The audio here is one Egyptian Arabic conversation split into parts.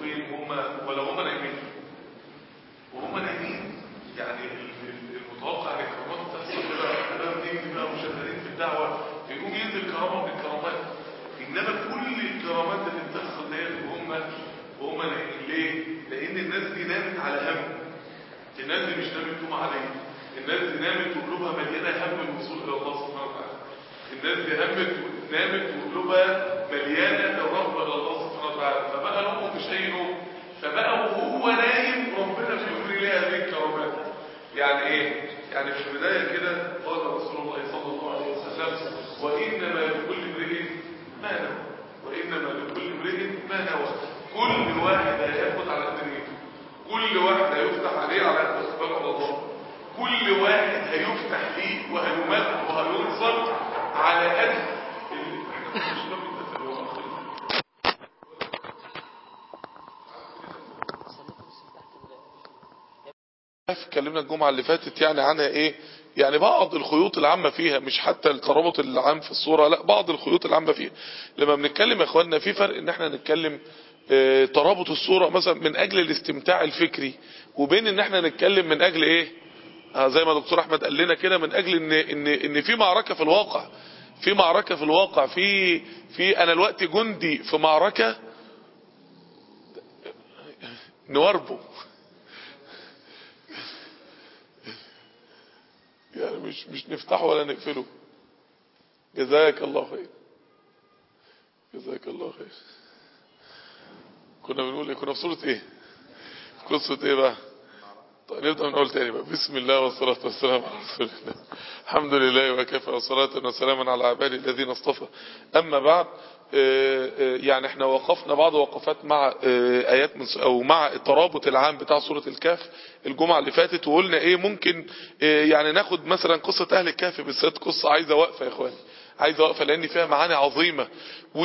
ايه هم ولا هم نايمين وهم نايمين يعني المتوقع ان الكرامات تحصل كده انا بنيجي بقى مشاهدين في الدعوه يقوم ينزل كرامه من الكرامات انما كل الكرامات اللي بتحصل ديت وهم وهم نايمين ليه؟ لان الناس دي نامت على هم الناس دي مش نامت نوم عاديه الناس دي نامت وقلوبها مليانه هم الوصول الى الله سبحانه وتعالى الناس دي همت نامت وقلوبها مليانه الرغبه الى الله سبحانه وتعالى فبقى نومه مش اي نوم فبقى وهو نايم ربنا بيجري ليه هذه الكرامات يعني ايه؟ يعني في البدايه كده قال رسول الله صلى الله عليه وسلم وانما لكل امرئ ما نوى وانما لكل امرئ ما نوى كل واحد هياخد على قد نيته كل واحد هيفتح عليه على قد اخبار الله كل واحد هيفتح ليه وهيمد وهينصر على قد احنا مش نبي اتكلمنا الجمعة اللي فاتت يعني عنها ايه يعني بعض الخيوط العامة فيها مش حتى الترابط العام في الصورة لا بعض الخيوط العامة فيها لما بنتكلم يا اخواننا في فرق ان احنا نتكلم اه ترابط الصورة مثلا من اجل الاستمتاع الفكري وبين ان احنا نتكلم من اجل ايه اه زي ما دكتور احمد قال لنا كده من اجل ان ان ان في معركة في الواقع في معركة في الواقع في في انا الوقت جندي في معركة نواربه يعني مش مش نفتحه ولا نقفله جزاك الله خير جزاك الله خير كنا بنقول ايه كنا في سورة ايه في قصة ايه بقى طيب نبدأ من اول تاني بقى بسم الله والصلاة والسلام على رسول الله الحمد لله وكفى وصلاة وسلاما على عبادي الذين اصطفى اما بعد يعني احنا وقفنا بعض وقفات مع ايات من او مع الترابط العام بتاع سورة الكهف الجمعة اللي فاتت وقلنا ايه ممكن يعني ناخد مثلا قصة اهل الكهف بالذات قصة عايزة وقفة يا اخواني عايزة وقفة لان فيها معاني عظيمة و...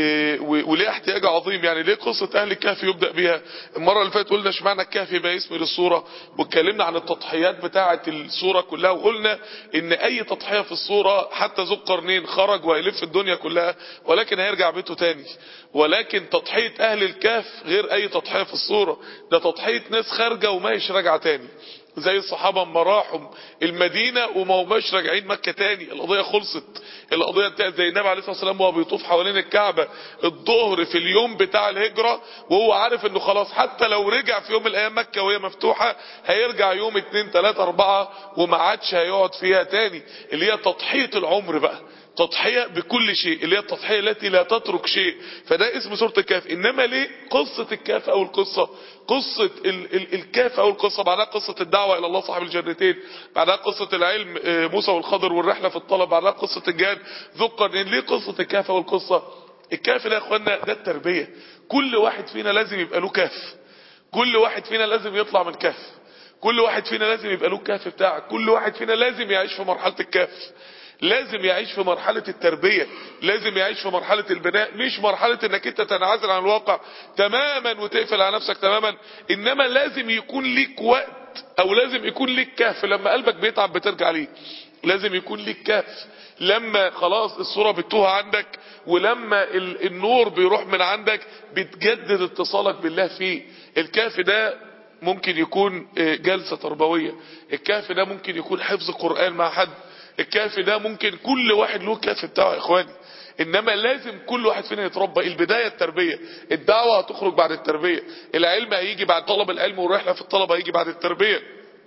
وليه احتياج عظيم يعني ليه قصة اهل الكهف يبدأ بيها المرة اللي فاتت قلنا اشمعنى الكهف يبقى اسم للصورة واتكلمنا عن التضحيات بتاعة الصورة كلها وقلنا ان اي تضحية في الصورة حتى ذو القرنين خرج ويلف الدنيا كلها ولكن هيرجع بيته تاني ولكن تضحية اهل الكهف غير اي تضحية في الصورة ده تضحية ناس خارجة وما يش راجعة تاني زي الصحابة اما راحوا المدينة وما هماش راجعين مكة تاني القضية خلصت القضية انتهت زي النبي عليه الصلاة والسلام وهو بيطوف حوالين الكعبة الظهر في اليوم بتاع الهجرة وهو عارف انه خلاص حتى لو رجع في يوم من الايام مكة وهي مفتوحة هيرجع يوم اتنين تلاتة اربعة وما عادش هيقعد فيها تاني اللي هي تضحية العمر بقى تضحية بكل شيء اللي هي التضحية التي لا تترك شيء فده اسم سورة الكهف انما ليه قصة الكهف او القصة قصة ال ال الكهف او القصة بعدها قصة الدعوة الى الله صاحب الجنتين بعدها قصة العلم موسى والخضر والرحلة في الطلب بعدها قصة الجهاد ذو القرنين ليه قصة الكهف او القصة الكهف ده يا اخوانا ده التربية كل واحد فينا لازم يبقى له كهف كل واحد فينا لازم يطلع من كهف كل واحد فينا لازم يبقى له الكهف بتاعه كل واحد فينا لازم يعيش في مرحلة الكهف لازم يعيش في مرحلة التربية لازم يعيش في مرحلة البناء مش مرحلة انك انت تنعزل عن الواقع تماما وتقفل على نفسك تماما انما لازم يكون ليك وقت او لازم يكون ليك كهف لما قلبك بيتعب بترجع ليه لازم يكون ليك كهف لما خلاص الصورة بتوه عندك ولما النور بيروح من عندك بتجدد اتصالك بالله فيه الكهف ده ممكن يكون جلسة تربوية الكهف ده ممكن يكون حفظ قرآن مع حد الكهف ده ممكن كل واحد له الكهف بتاعه يا اخواني انما لازم كل واحد فينا يتربى البداية التربية الدعوة هتخرج بعد التربية العلم هيجي بعد طلب العلم والرحلة في الطلبة هيجي بعد التربية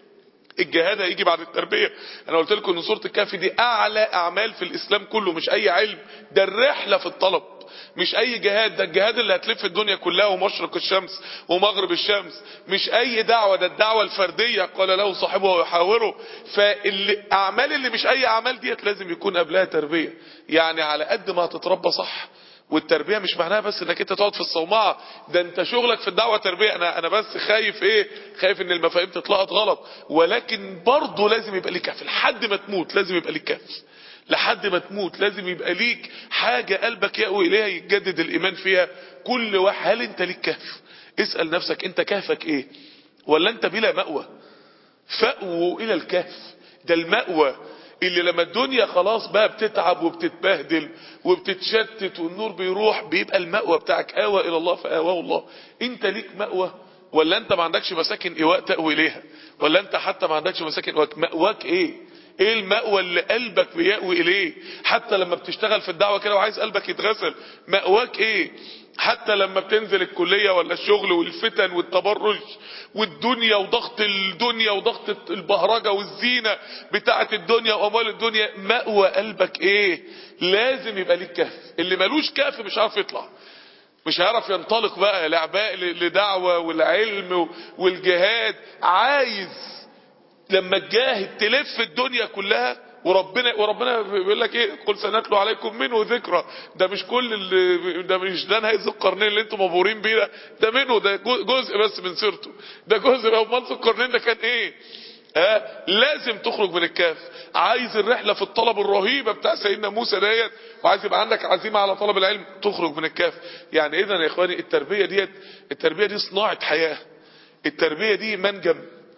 الجهاد هيجي بعد التربية انا قلت لكم ان سورة الكهف دي اعلى اعمال في الاسلام كله مش اي علم ده الرحلة في الطلب مش اي جهاد ده الجهاد اللي هتلف الدنيا كلها ومشرق الشمس ومغرب الشمس مش اي دعوة ده الدعوة الفردية قال له صاحبه ويحاوره فالاعمال اللي مش اي اعمال ديت لازم يكون قبلها تربية يعني على قد ما هتتربى صح والتربيه مش معناها بس انك انت تقعد في الصومعه ده انت شغلك في الدعوه تربيه انا انا بس خايف ايه خايف ان المفاهيم تتلقط غلط ولكن برضه لازم يبقى ليك كف لحد ما تموت لازم يبقى ليك كف لحد ما تموت لازم يبقى ليك حاجه قلبك يقوي اليها يتجدد الايمان فيها كل واحد هل انت ليك كهف اسال نفسك انت كهفك ايه ولا انت بلا مأوى فأووا الى الكهف ده المأوى اللي لما الدنيا خلاص بقى بتتعب وبتتبهدل وبتتشتت والنور بيروح بيبقى المأوى بتاعك آوى إلى الله فآواه الله انت ليك مأوى ولا انت ما عندكش مساكن ايواء تأوي اليها ولا انت حتى ما عندكش مساكن إيواء مأواك ايه ايه المأوى اللي قلبك بيأوي اليه حتى لما بتشتغل في الدعوة كده وعايز قلبك يتغسل مأواك ايه حتى لما بتنزل الكلية ولا الشغل والفتن والتبرج والدنيا وضغط الدنيا وضغط البهرجة والزينة بتاعة الدنيا واموال الدنيا مأوى قلبك ايه لازم يبقى ليك كهف اللي ملوش كهف مش عارف يطلع مش هيعرف ينطلق بقى لعباء لدعوة والعلم والجهاد عايز لما تجاهد تلف الدنيا كلها وربنا وربنا بيقول لك ايه قل سنتلو عليكم منه ذكرى ده مش كل اللي ده مش ده نهايه ذو القرنين اللي انتم مبهورين بيه ده ده منه ده جزء بس من سيرته ده جزء بقى امال ذو القرنين ده كان ايه ها لازم تخرج من الكهف عايز الرحله في الطلب الرهيبه بتاع سيدنا موسى ديت وعايز يبقى عندك عزيمه على طلب العلم تخرج من الكهف يعني اذا يا اخواني التربيه ديت التربيه دي صناعه حياه التربيه دي منجم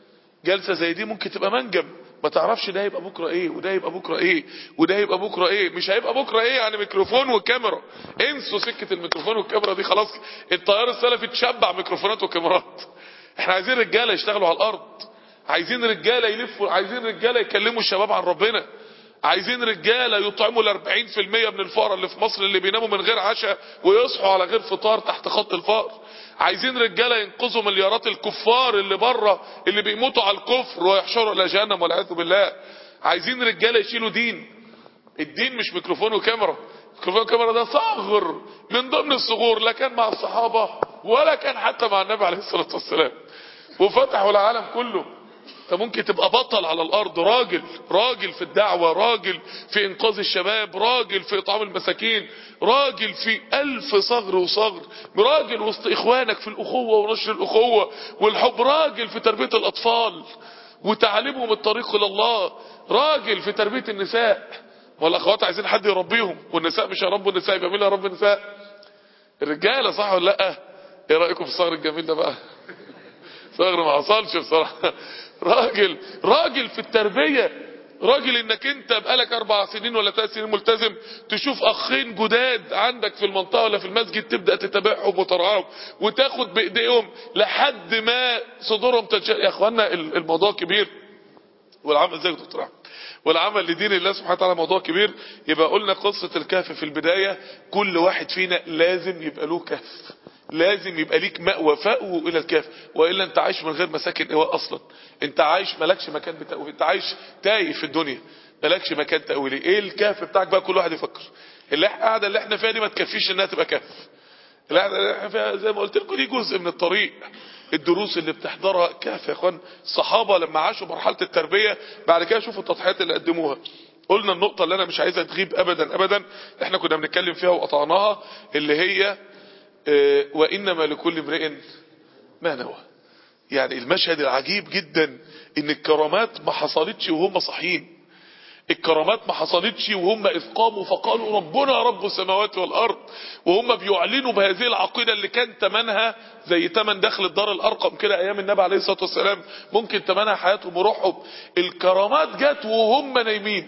جلسه زي دي ممكن تبقى منجم ما تعرفش ده يبقى بكره ايه وده يبقى بكره ايه وده يبقى بكره ايه مش هيبقى بكره ايه يعني ميكروفون وكاميرا انسوا سكه الميكروفون والكاميرا دي خلاص التيار السلفي اتشبع ميكروفونات وكاميرات احنا عايزين رجاله يشتغلوا على الارض عايزين رجاله يلفوا عايزين رجاله يكلموا الشباب عن ربنا عايزين رجاله يطعموا ال 40% من الفقراء اللي في مصر اللي بيناموا من غير عشاء ويصحوا على غير فطار تحت خط الفقر عايزين رجاله ينقذوا مليارات الكفار اللي بره اللي بيموتوا على الكفر ويحشروا الى جهنم والعياذ بالله عايزين رجاله يشيلوا دين الدين مش ميكروفون وكاميرا ميكروفون وكاميرا ده صغر من ضمن الصغور لا كان مع الصحابه ولا كان حتى مع النبي عليه الصلاه والسلام وفتحوا العالم كله انت ممكن تبقى بطل على الارض راجل راجل في الدعوة راجل في انقاذ الشباب راجل في اطعام المساكين راجل في الف صغر وصغر راجل وسط اخوانك في الاخوة ونشر الاخوة والحب راجل في تربية الاطفال وتعليمهم الطريق الى الله راجل في تربية النساء والاخوات عايزين حد يربيهم والنساء مش هيربوا النساء يبقى مين هيربي النساء الرجاله صح ولا لا ايه رايكم في الصغر الجميل ده بقى صغر ما حصلش بصراحه راجل راجل في التربية راجل انك انت بقالك اربع سنين ولا ثلاث سنين ملتزم تشوف اخين جداد عندك في المنطقة ولا في المسجد تبدأ تتابعهم وترعاهم وتاخد بايديهم لحد ما صدورهم تنشأ يا اخوانا الموضوع كبير والعمل ازاي يا دكتور احمد والعمل لدين الله سبحانه وتعالى موضوع كبير يبقى قلنا قصة الكهف في البداية كل واحد فينا لازم يبقى له كهف لازم يبقى ليك مأوى فأوى إلى الكهف وإلا أنت عايش من غير مساكن إيواء أصلا أنت عايش مالكش مكان بتأوي أنت عايش تايه في الدنيا مالكش مكان تأوي ليه إيه الكهف بتاعك بقى كل واحد يفكر اللي احنا قاعدة اللي احنا فيها دي ما تكفيش إنها تبقى كهف القعدة اللي احنا فيها زي ما قلت لكم دي جزء من الطريق الدروس اللي بتحضرها كهف يا اخوان الصحابة لما عاشوا مرحلة التربية بعد كده شوفوا التضحيات اللي قدموها قلنا النقطة اللي انا مش عايزها تغيب ابدا ابدا احنا كنا بنتكلم فيها وقطعناها اللي هي اه وانما لكل امرئ ما نوى يعني المشهد العجيب جدا ان الكرامات ما حصلتش وهم صحيين الكرامات ما حصلتش وهم اذ قاموا فقالوا ربنا رب السماوات والارض وهم بيعلنوا بهذه العقيدة اللي كان تمنها زي تمن دخل الدار الارقم كده ايام النبي عليه الصلاة والسلام ممكن تمنها حياتهم وروحهم الكرامات جت وهم نايمين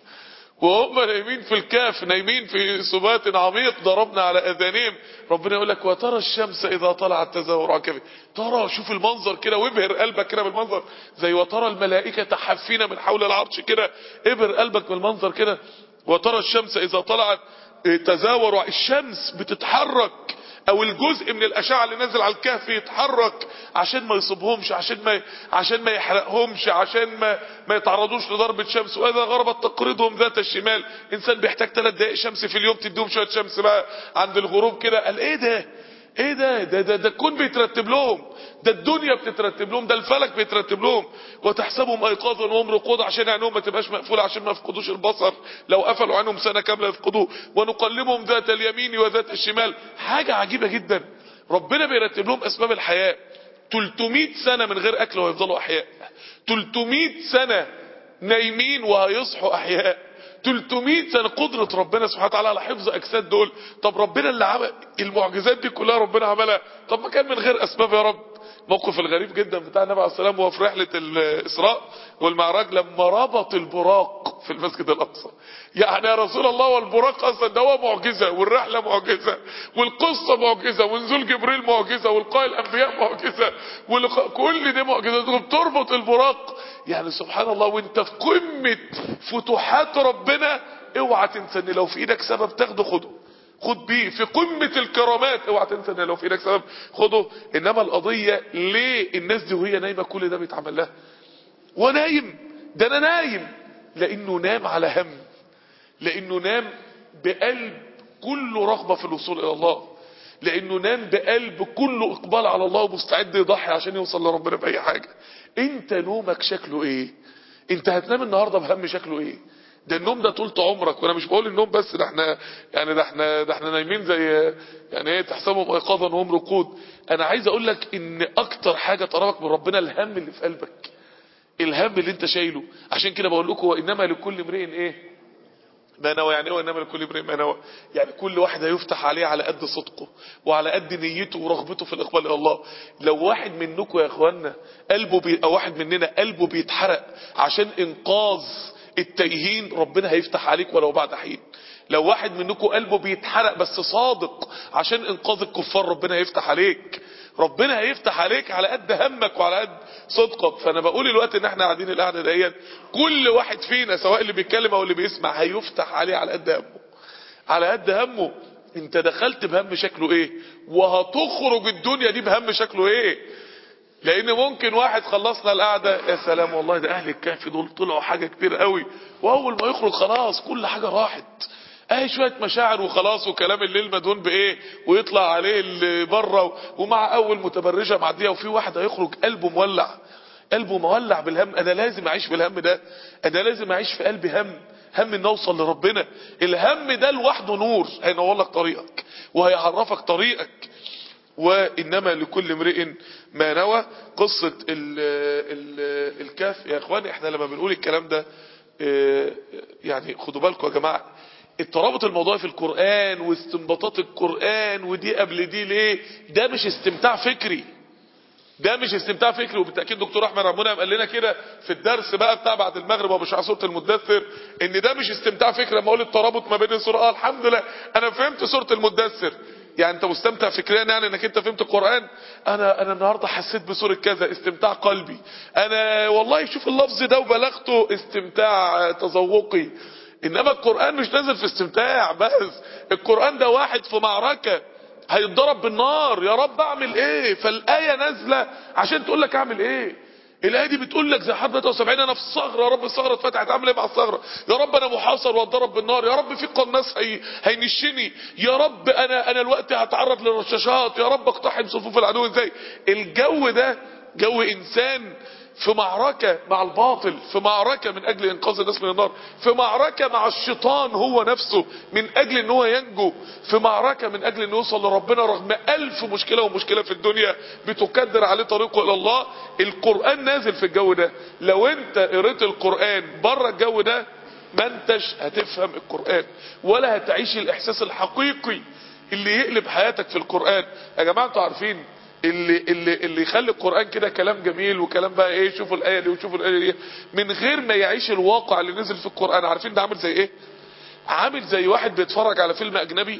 وهم نايمين في الكهف نايمين في سبات عميق ضربنا على اذانهم ربنا يقول لك وترى الشمس اذا طلعت تزاور عن كبد ترى شوف المنظر كده وابهر قلبك كده بالمنظر زي وترى الملائكه حافين من حول العرش كده ابهر قلبك بالمنظر كده وترى الشمس اذا طلعت تزاور الشمس بتتحرك او الجزء من الاشعه اللي نازل على الكهف يتحرك عشان ما يصيبهمش عشان ما عشان ما يحرقهمش عشان ما ما يتعرضوش لضربه شمس واذا غربت تقرضهم ذات الشمال انسان بيحتاج ثلاث دقائق شمس في اليوم تديهم شويه شمس بقى عند الغروب كده قال ايه ده ايه ده ده ده, ده الكون بيترتب لهم ده الدنيا بتترتب لهم ده الفلك بيترتب لهم وتحسبهم ايقاظا وهم رقود عشان عينهم ما تبقاش مقفوله عشان ما يفقدوش البصر لو قفلوا عينهم سنه كامله يفقدوه ونقلبهم ذات اليمين وذات الشمال حاجه عجيبه جدا ربنا بيرتب لهم اسباب الحياه 300 سنه من غير اكل ويفضلوا احياء 300 سنه نايمين وهيصحوا احياء 300 سنة قدرة ربنا سبحانه وتعالى على حفظ أجساد دول طب ربنا اللي عمل المعجزات دي كلها ربنا عملها طب ما كان من غير أسباب يا رب موقف الغريب جدا بتاع النبي عليه السلام وهو في رحلة الإسراء والمعراج لما ربط البراق في المسجد الأقصى يعني يا رسول الله والبراق أصلا ده هو معجزة والرحلة معجزة والقصة معجزة ونزول جبريل معجزة والقاء الأنبياء معجزة ولقاء كل دي معجزة وبتربط البراق يعني سبحان الله وانت في قمة فتوحات ربنا اوعى تنسى ان لو في ايدك سبب تاخده خده خد بيه في قمة الكرامات اوعى تنسى ان لو في ايدك سبب خده انما القضية ليه الناس دي وهي نايمة كل ده بيتعمل لها ونايم ده انا نايم لانه نام على هم لانه نام بقلب كله رغبة في الوصول الى الله لانه نام بقلب كله اقبال على الله ومستعد يضحي عشان يوصل لربنا باي حاجة انت نومك شكله ايه انت هتنام النهاردة بهم شكله ايه ده النوم ده طولت عمرك وانا مش بقول النوم بس ده احنا يعني ده احنا ده احنا نايمين زي يعني ايه تحسبهم ايقاظا وهم رقود انا عايز اقول لك ان اكتر حاجه تقربك من ربنا الهم اللي في قلبك الهم اللي انت شايله عشان كده بقول لكم وانما لكل امرئ ايه ما نوى يعني ايه وانما لكل امرئ ما نوى يعني كل واحد هيفتح عليه على قد صدقه وعلى قد نيته ورغبته في الاقبال الى الله لو واحد منكم يا اخوانا قلبه بي او واحد مننا قلبه بيتحرق عشان انقاذ التايهين ربنا هيفتح عليك ولو بعد حين لو واحد منكم قلبه بيتحرق بس صادق عشان انقاذ الكفار ربنا هيفتح عليك ربنا هيفتح عليك على قد همك وعلى قد صدقك فانا بقول الوقت ان احنا قاعدين القعده ديت كل واحد فينا سواء اللي بيتكلم او اللي بيسمع هيفتح عليه على قد همه على قد همه انت دخلت بهم شكله ايه وهتخرج الدنيا دي بهم شكله ايه لان ممكن واحد خلصنا القعده يا سلام والله ده اهل الكهف دول طلعوا حاجه كبيره قوي واول ما يخرج خلاص كل حاجه راحت اهي شويه مشاعر وخلاص وكلام الليل مدهون بايه ويطلع عليه اللي بره ومع اول متبرجه معديه وفي واحد هيخرج قلبه مولع قلبه مولع بالهم انا لازم اعيش بالهم ده انا لازم اعيش في قلبي هم هم ان اوصل لربنا الهم ده لوحده نور هينور لك طريقك وهيعرفك طريقك وانما لكل امرئ ما نوى قصة ال ال الكهف يا اخواني احنا لما بنقول الكلام ده يعني خدوا بالكم يا جماعة الترابط الموضوعي في القرآن واستنباطات القرآن ودي قبل دي ليه ده مش استمتاع فكري ده مش استمتاع فكري وبالتاكيد دكتور احمد ربنا قال لنا كده في الدرس بقى بتاع بعد المغرب وبشرح سوره المدثر ان ده مش استمتاع فكري لما اقول الترابط ما بين السوره اه الحمد لله انا فهمت سوره المدثر يعني انت مستمتع فكريا يعني انك انت فهمت القرآن انا انا النهاردة حسيت بسورة كذا استمتاع قلبي انا والله شوف اللفظ ده وبلغته استمتاع تذوقي انما القرآن مش نازل في استمتاع بس القرآن ده واحد في معركة هيتضرب بالنار يا رب اعمل ايه فالآية نازلة عشان تقول لك اعمل ايه الآية دي بتقول لك زي حرب 73 انا في الثغرة يا رب الثغرة اتفتحت اعمل ايه مع الثغرة يا رب انا محاصر واتضرب بالنار يا رب في قناص هي... هينشني يا رب انا انا الوقت هتعرض للرشاشات يا رب اقتحم صفوف العدو ازاي الجو ده جو انسان في معركة مع الباطل في معركة من اجل انقاذ الناس من النار في معركة مع الشيطان هو نفسه من اجل ان هو ينجو في معركة من اجل ان يوصل لربنا رغم الف مشكلة ومشكلة في الدنيا بتكدر عليه طريقه الى الله القرآن نازل في الجو ده لو انت قريت القرآن بره الجو ده ما انتش هتفهم القرآن ولا هتعيش الاحساس الحقيقي اللي يقلب حياتك في القرآن يا جماعة انتوا عارفين اللي اللي اللي يخلي القرآن كده كلام جميل وكلام بقى ايه شوفوا الآية دي وشوفوا الآية دي من غير ما يعيش الواقع اللي نزل في القرآن عارفين ده عامل زي ايه عامل زي واحد بيتفرج على فيلم اجنبي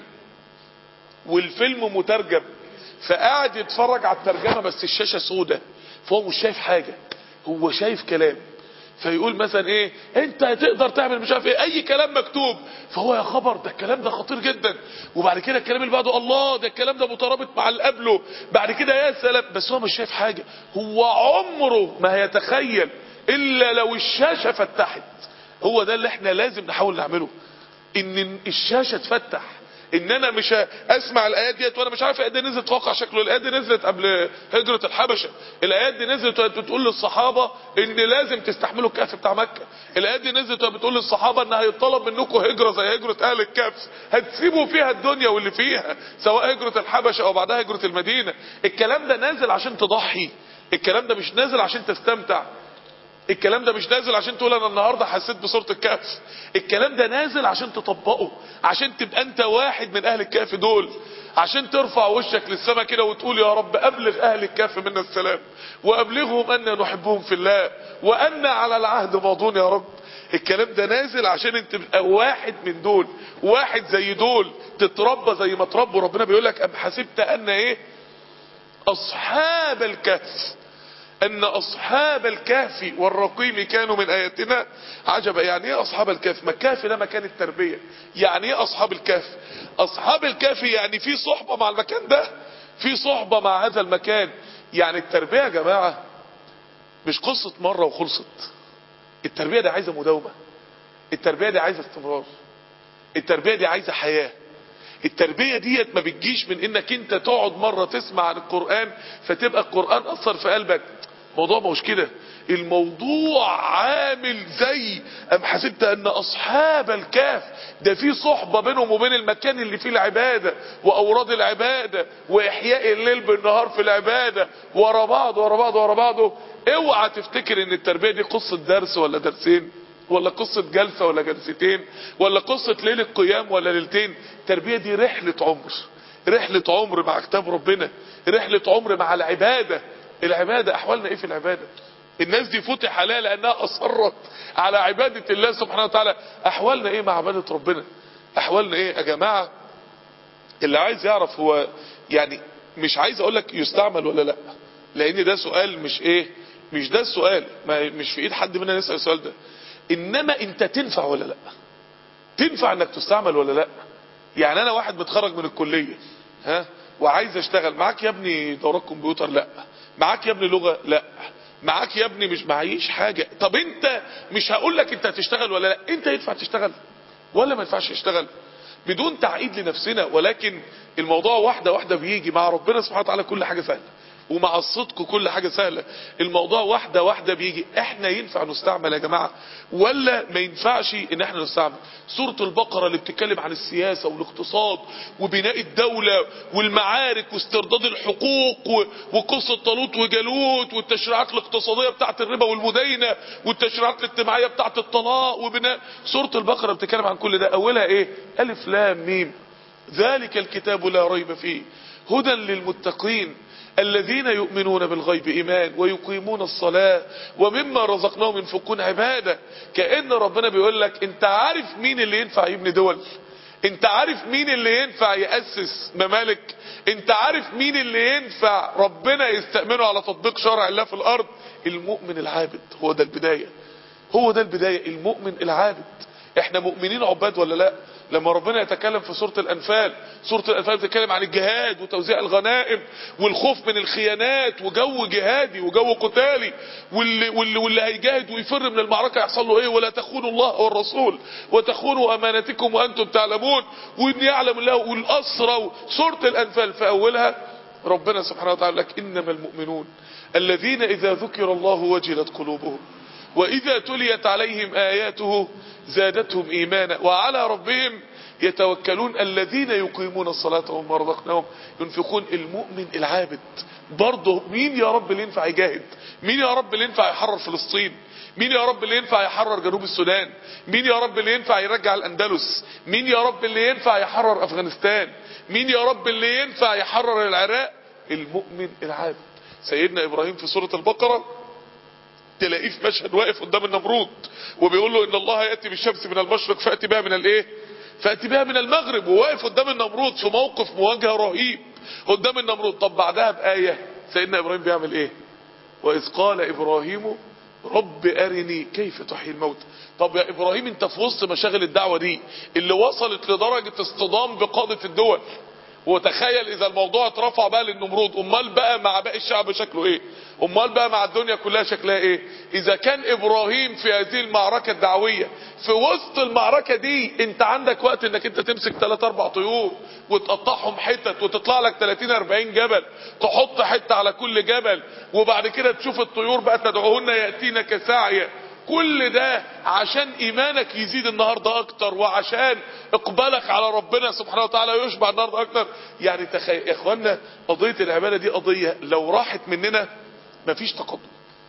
والفيلم مترجم فقاعد يتفرج على الترجمة بس الشاشة سودة فهو مش شايف حاجة هو شايف كلام فيقول مثلا ايه انت هتقدر تعمل مش عارف ايه اي كلام مكتوب فهو يا خبر ده الكلام ده خطير جدا وبعد كده الكلام اللي بعده الله ده الكلام ده مترابط مع اللي قبله بعد كده يا سلام بس هو مش شايف حاجة هو عمره ما هيتخيل الا لو الشاشة فتحت هو ده اللي احنا لازم نحاول نعمله ان الشاشة تفتح ان انا مش اسمع الايات ديت وانا مش عارف الايات دي نزلت واقع شكله الايات دي نزلت قبل هجرة الحبشة الايات دي نزلت بتقول للصحابة ان لازم تستحملوا الكهف بتاع مكة الايات دي نزلت بتقول للصحابة ان هيطلب منكم هجرة زي هجرة اهل الكهف هتسيبوا فيها الدنيا واللي فيها سواء هجرة الحبشة او بعدها هجرة المدينة الكلام ده نازل عشان تضحي الكلام ده مش نازل عشان تستمتع الكلام ده مش نازل عشان تقول انا النهاردة حسيت بصورة الكهف الكلام ده نازل عشان تطبقه عشان تبقى انت واحد من اهل الكهف دول عشان ترفع وشك للسماء كده وتقول يا رب ابلغ اهل الكهف منا السلام وابلغهم ان نحبهم في الله وان على العهد ماضون يا رب الكلام ده نازل عشان انت تبقى واحد من دول واحد زي دول تتربى زي ما تربوا ربنا بيقول لك ام حسبت ان ايه اصحاب الكهف ان اصحاب الكهف والرقيم كانوا من اياتنا عجبا يعني ايه اصحاب الكهف ما الكهف ده مكان التربية يعني ايه اصحاب الكهف اصحاب الكهف يعني في صحبة مع المكان ده في صحبة مع هذا المكان يعني التربية يا جماعة مش قصة مرة وخلصت التربية دي عايزة مداومة التربية دي عايزة استمرار التربية دي عايزة حياة التربية ديت ما بتجيش من انك انت تقعد مرة تسمع عن القرآن فتبقى القرآن اثر في قلبك الموضوع مش كده الموضوع عامل زي ام حسبت ان اصحاب الكهف ده في صحبة بينهم وبين المكان اللي فيه العبادة واوراد العبادة واحياء الليل بالنهار في العبادة ورا بعض ورا بعض ورا بعضه اوعى تفتكر ان التربية دي قصة درس ولا درسين ولا قصة جلسة ولا جلستين ولا قصة ليلة قيام ولا ليلتين التربية دي رحلة عمر رحلة عمر مع كتاب ربنا رحلة عمر مع العبادة العبادة احوالنا ايه في العبادة الناس دي فتح عليها لانها اصرت على عبادة الله سبحانه وتعالى احوالنا ايه مع عبادة ربنا احوالنا ايه يا جماعة اللي عايز يعرف هو يعني مش عايز اقول لك يستعمل ولا لا لان ده سؤال مش ايه مش ده السؤال ما مش في ايد حد مننا يسأل السؤال ده انما انت تنفع ولا لا تنفع انك تستعمل ولا لا يعني انا واحد متخرج من الكلية ها وعايز اشتغل معاك يا ابني دورات كمبيوتر لا معاك يا ابني لغة لا معاك يا ابني مش معيش حاجة طب انت مش هقول لك انت هتشتغل ولا لا انت ينفع تشتغل ولا ما ينفعش تشتغل بدون تعقيد لنفسنا ولكن الموضوع واحدة واحدة بيجي مع ربنا سبحانه وتعالى كل حاجة سهلة ومع الصدق كل حاجة سهلة الموضوع واحدة واحدة بيجي احنا ينفع نستعمل يا جماعة ولا ما ينفعش ان احنا نستعمل سورة البقرة اللي بتتكلم عن السياسة والاقتصاد وبناء الدولة والمعارك واسترداد الحقوق وقصة طالوت وجالوت والتشريعات الاقتصادية بتاعت الربا والمدينة والتشريعات الاجتماعية بتاعت الطلاق وبناء سورة البقرة بتتكلم عن كل ده اولها ايه الف لام ميم ذلك الكتاب لا ريب فيه هدى للمتقين الذين يؤمنون بالغيب إيمان ويقيمون الصلاة ومما رزقناهم ينفقون عبادة كأن ربنا بيقول لك انت عارف مين اللي ينفع يبني دول انت عارف مين اللي ينفع يأسس ممالك انت عارف مين اللي ينفع ربنا يستأمنه على تطبيق شرع الله في الأرض المؤمن العابد هو ده البداية هو ده البداية المؤمن العابد احنا مؤمنين عباد ولا لا لما ربنا يتكلم في سورة الأنفال سورة الأنفال بتتكلم عن الجهاد وتوزيع الغنائم والخوف من الخيانات وجو جهادي وجو قتالي واللي, واللي, واللي هيجاهد ويفر من المعركة يحصل له ايه ولا تخونوا الله والرسول وتخونوا أمانتكم وأنتم تعلمون وإن يعلم الله والأسرى سورة الأنفال في أولها ربنا سبحانه وتعالى لك إنما المؤمنون الذين إذا ذكر الله وجلت قلوبهم وإذا تليت عليهم آياته زادتهم إيمانا وعلى ربهم يتوكلون الذين يقيمون الصلاة وما رزقناهم ينفقون المؤمن العابد برضه مين يا رب اللي ينفع يجاهد مين يا رب اللي ينفع يحرر فلسطين مين يا رب اللي ينفع يحرر جنوب السودان مين يا رب اللي ينفع يرجع الأندلس مين يا رب اللي ينفع يحرر أفغانستان مين يا رب اللي ينفع يحرر العراق المؤمن العابد سيدنا إبراهيم في سورة البقرة تلاقيه في مشهد واقف قدام النمرود وبيقول له ان الله ياتي بالشمس من المشرق فاتي بها من الايه فاتي بها من المغرب وواقف قدام النمرود في موقف مواجهه رهيب قدام النمرود طب بعدها بايه سيدنا ابراهيم بيعمل ايه واذ قال ابراهيم رب ارني كيف تحيي الموت طب يا ابراهيم انت في وسط مشاغل الدعوه دي اللي وصلت لدرجه اصطدام بقاده الدول وتخيل اذا الموضوع اترفع بقى للنمرود امال بقى مع باقي الشعب شكله ايه امال بقى مع الدنيا كلها شكلها ايه اذا كان ابراهيم في هذه المعركة الدعوية في وسط المعركة دي انت عندك وقت انك انت تمسك 3 4 طيور وتقطعهم حتت وتطلع لك 30 40 جبل تحط حتة على كل جبل وبعد كده تشوف الطيور بقى تدعوهن يأتينك ساعية كل ده عشان ايمانك يزيد النهاردة اكتر وعشان اقبالك على ربنا سبحانه وتعالى يشبع النهاردة اكتر يعني تخيل يا اخوانا قضية العبادة دي قضية لو راحت مننا مفيش تقدم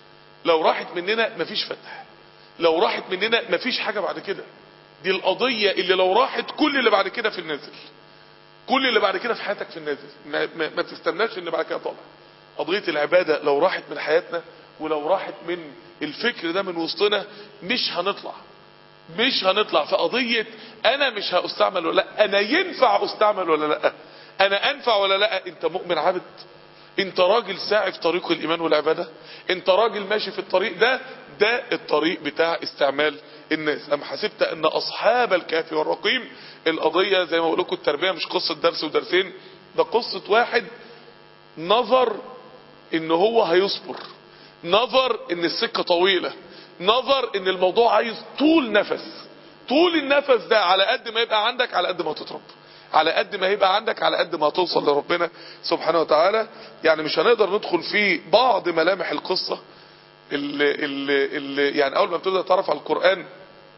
لو راحت مننا مفيش فتح لو راحت مننا مفيش حاجة بعد كده دي القضية اللي لو راحت كل اللي بعد كده في النازل كل اللي بعد كده في حياتك في النازل ما, ما, ما تستناش اللي بعد كده طالع قضية العبادة لو راحت من حياتنا ولو راحت من الفكر ده من وسطنا مش هنطلع مش هنطلع في قضية انا مش هستعمل ولا لا انا ينفع استعمل ولا لا انا انفع ولا لا انت مؤمن عبد انت راجل ساعي في طريق الايمان والعبادة انت راجل ماشي في الطريق ده ده الطريق بتاع استعمال الناس ام حسبت ان اصحاب الكهف والرقيم القضية زي ما بقول لكم التربية مش قصة درس ودرسين ده قصة واحد نظر ان هو هيصبر نظر ان السكة طويلة نظر ان الموضوع عايز طول نفس طول النفس ده على قد ما يبقى عندك على قد ما تترب على قد ما يبقى عندك على قد ما هتوصل لربنا سبحانه وتعالى يعني مش هنقدر ندخل في بعض ملامح القصة اللي, اللي, اللي يعني اول ما بتبدأ تعرف على القرآن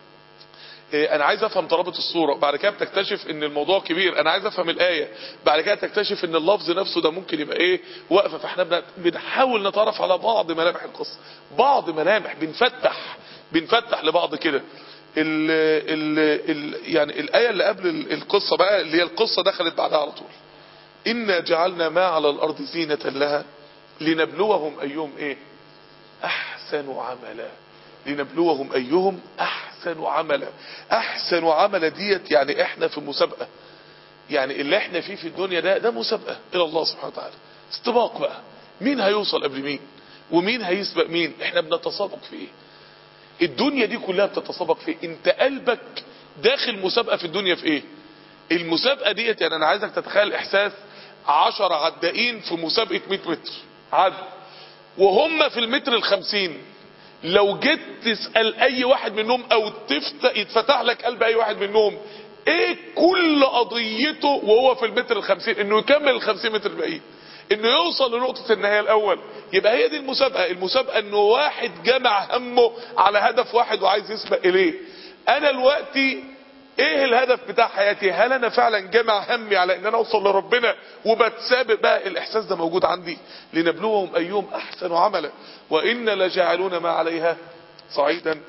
إيه انا عايز افهم ترابط الصورة بعد كده بتكتشف ان الموضوع كبير انا عايز افهم الاية بعد كده تكتشف ان اللفظ نفسه ده ممكن يبقى ايه واقفة فاحنا بنحاول نتعرف على بعض ملامح القصة بعض ملامح بنفتح بنفتح لبعض كده ال ال ال يعني الآية اللي قبل القصة بقى اللي هي القصة دخلت بعدها على طول إنا جعلنا ما على الأرض زينة لها لنبلوهم أيهم إيه أحسن عملا لنبلوهم أيهم أحسن عملا أحسن عملا ديت يعني إحنا في مسابقة يعني اللي إحنا فيه في الدنيا ده ده مسابقة إلى الله سبحانه وتعالى استباق بقى مين هيوصل قبل مين ومين هيسبق مين إحنا بنتسابق في إيه الدنيا دي كلها بتتسابق في انت قلبك داخل مسابقة في الدنيا في ايه المسابقة ديت يعني انا عايزك تتخيل احساس عشر عدائين في مسابقة 100 متر عد وهم في المتر الخمسين لو جيت تسأل اي واحد منهم او تفتح يتفتح لك قلب اي واحد منهم ايه كل قضيته وهو في المتر الخمسين انه يكمل الخمسين متر الباقيين انه يوصل لنقطة النهاية الاول يبقى هي دي المسابقة المسابقة انه واحد جمع همه على هدف واحد وعايز يسبق اليه انا دلوقتي ايه الهدف بتاع حياتي هل انا فعلا جمع همي على ان انا اوصل لربنا وبتسابق بقى الاحساس ده موجود عندي لنبلوهم ايهم احسن عملا وان لجاعلون ما عليها صعيدا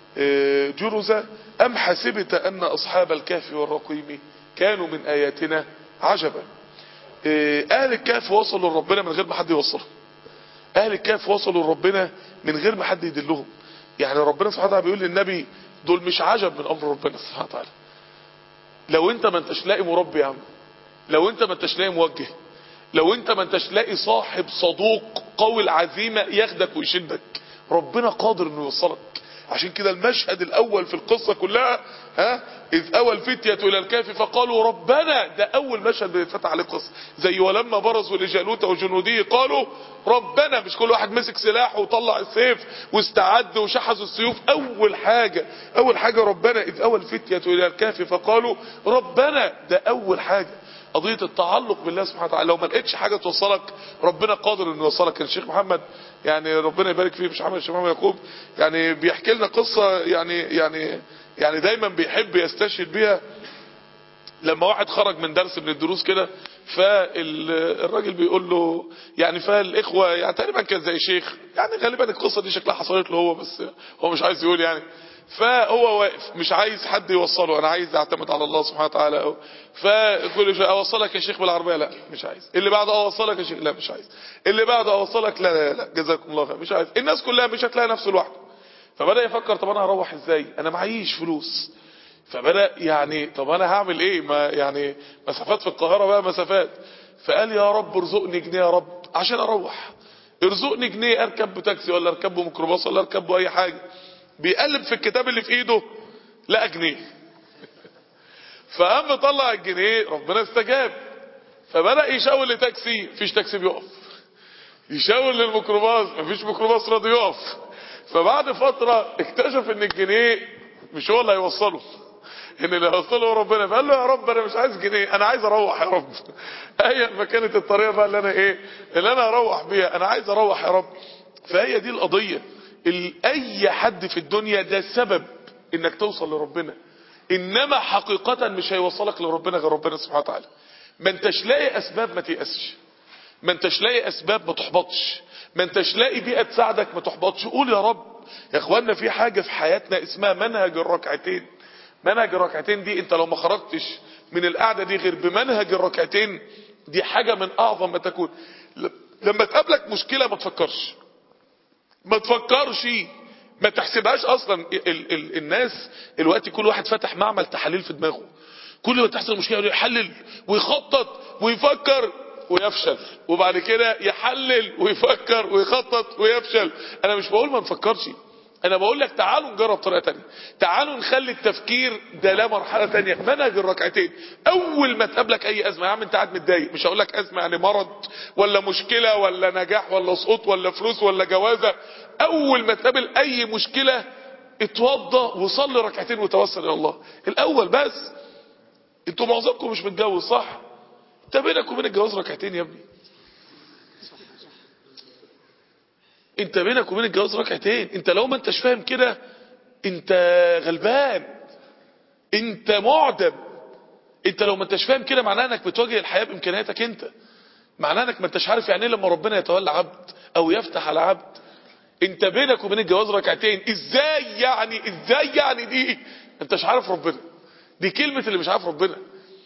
جرزا ام حسبت ان اصحاب الكهف والرقيم كانوا من اياتنا عجبا اهل الكهف وصلوا لربنا من غير ما حد يوصلهم اهل الكهف وصلوا لربنا من غير ما حد يدلهم يعني ربنا سبحانه وتعالى بيقول للنبي دول مش عجب من امر ربنا سبحانه وتعالى لو انت ما انتش لاقي مربي يا عم لو انت ما انتش لاقي موجه لو انت ما انتش لاقي صاحب صدوق قوي العزيمة ياخدك ويشدك ربنا قادر انه يوصلك عشان كده المشهد الاول في القصة كلها ها اذ اوى الفتية الى الكهف فقالوا ربنا ده اول مشهد بيتفتح عليه القصة زي ولما برزوا لجالوت وجنوديه قالوا ربنا مش كل واحد مسك سلاح وطلع السيف واستعد وشحذوا السيوف اول حاجة اول حاجة ربنا اذ اوى الفتية الى الكهف فقالوا ربنا ده اول حاجة قضية التعلق بالله سبحانه وتعالى لو ما لقيتش حاجة توصلك ربنا قادر انه يوصلك الشيخ محمد يعني ربنا يبارك فيه مش محمد الشيخ محمد يعقوب يعني بيحكي لنا قصة يعني يعني يعني دايما بيحب يستشهد بيها لما واحد خرج من درس من الدروس كده فالراجل بيقول له يعني فالاخوه يعني تقريبا كان زي شيخ يعني غالبا القصه دي شكلها حصلت له هو بس هو مش عايز يقول يعني فهو واقف مش عايز حد يوصله انا عايز اعتمد على الله سبحانه وتعالى فكل شويه اوصلك يا شيخ بالعربيه لا مش عايز اللي بعده اوصلك يا شيخ لا مش عايز اللي بعده اوصلك لا لا لا جزاكم الله خير مش عايز الناس كلها مش هتلاقي نفسه لوحده فبدا يفكر طب انا هروح ازاي انا معيش فلوس فبدا يعني طب انا هعمل ايه ما يعني مسافات في القاهره بقى مسافات فقال يا رب ارزقني جنيه يا رب عشان اروح ارزقني جنيه اركب بتاكسي ولا اركب بميكروباص ولا اركب باي حاجه بيقلب في الكتاب اللي في ايده لقى جنيه فقام طلع الجنيه ربنا استجاب فبدأ يشاور لتاكسي مفيش تاكسي بيقف يشاور للميكروباص مفيش ميكروباص راضي يقف فبعد فترة اكتشف ان الجنيه مش هو اللي هيوصله ان اللي هيوصله هو ربنا فقال له يا رب انا مش عايز جنيه انا عايز اروح يا رب ايا ما كانت الطريقة بقى اللي انا ايه اللي انا اروح بيها انا عايز اروح يا رب فهي دي القضية اي حد في الدنيا ده سبب انك توصل لربنا انما حقيقة مش هيوصلك لربنا غير ربنا سبحانه وتعالى ما انتش لاقي اسباب ما تيأسش ما انتش لاقي اسباب ما تحبطش ما انتش لاقي بيئة تساعدك ما تحبطش قول يا رب يا اخوانا في حاجة في حياتنا اسمها منهج الركعتين منهج الركعتين دي انت لو ما خرجتش من القعدة دي غير بمنهج الركعتين دي حاجة من اعظم ما تكون ل- لما تقابلك مشكلة ما تفكرش ما تفكرش ما تحسبهاش اصلا ال ال الناس الوقت كل واحد فتح معمل تحاليل في دماغه كل ما تحصل مشكله يحلل ويخطط ويفكر ويفشل وبعد كده يحلل ويفكر ويخطط ويفشل انا مش بقول ما نفكرش انا بقول لك تعالوا نجرب طريقه تانية تعالوا نخلي التفكير ده لا مرحله تانية منهج الركعتين اول ما تقابلك اي ازمه يا عم انت قاعد متضايق مش هقول لك ازمه يعني مرض ولا مشكله ولا نجاح ولا سقوط ولا فلوس ولا جوازه اول ما تقابل اي مشكله اتوضى وصلي ركعتين وتوسل الى الله الاول بس انتوا معظمكم مش متجوز صح انت بينك وبين الجواز ركعتين يا ابني انت بينك وبين الجواز ركعتين انت لو ما انتش فاهم كده انت غلبان انت معدم انت لو ما انتش فاهم كده معناه انك بتواجه الحياه بامكانياتك انت معناه انك ما انتش عارف يعني ايه لما ربنا يتولى عبد او يفتح على عبد انت بينك وبين الجواز ركعتين ازاي يعني ازاي يعني دي انتش عارف ربنا دي كلمة اللي مش عارف ربنا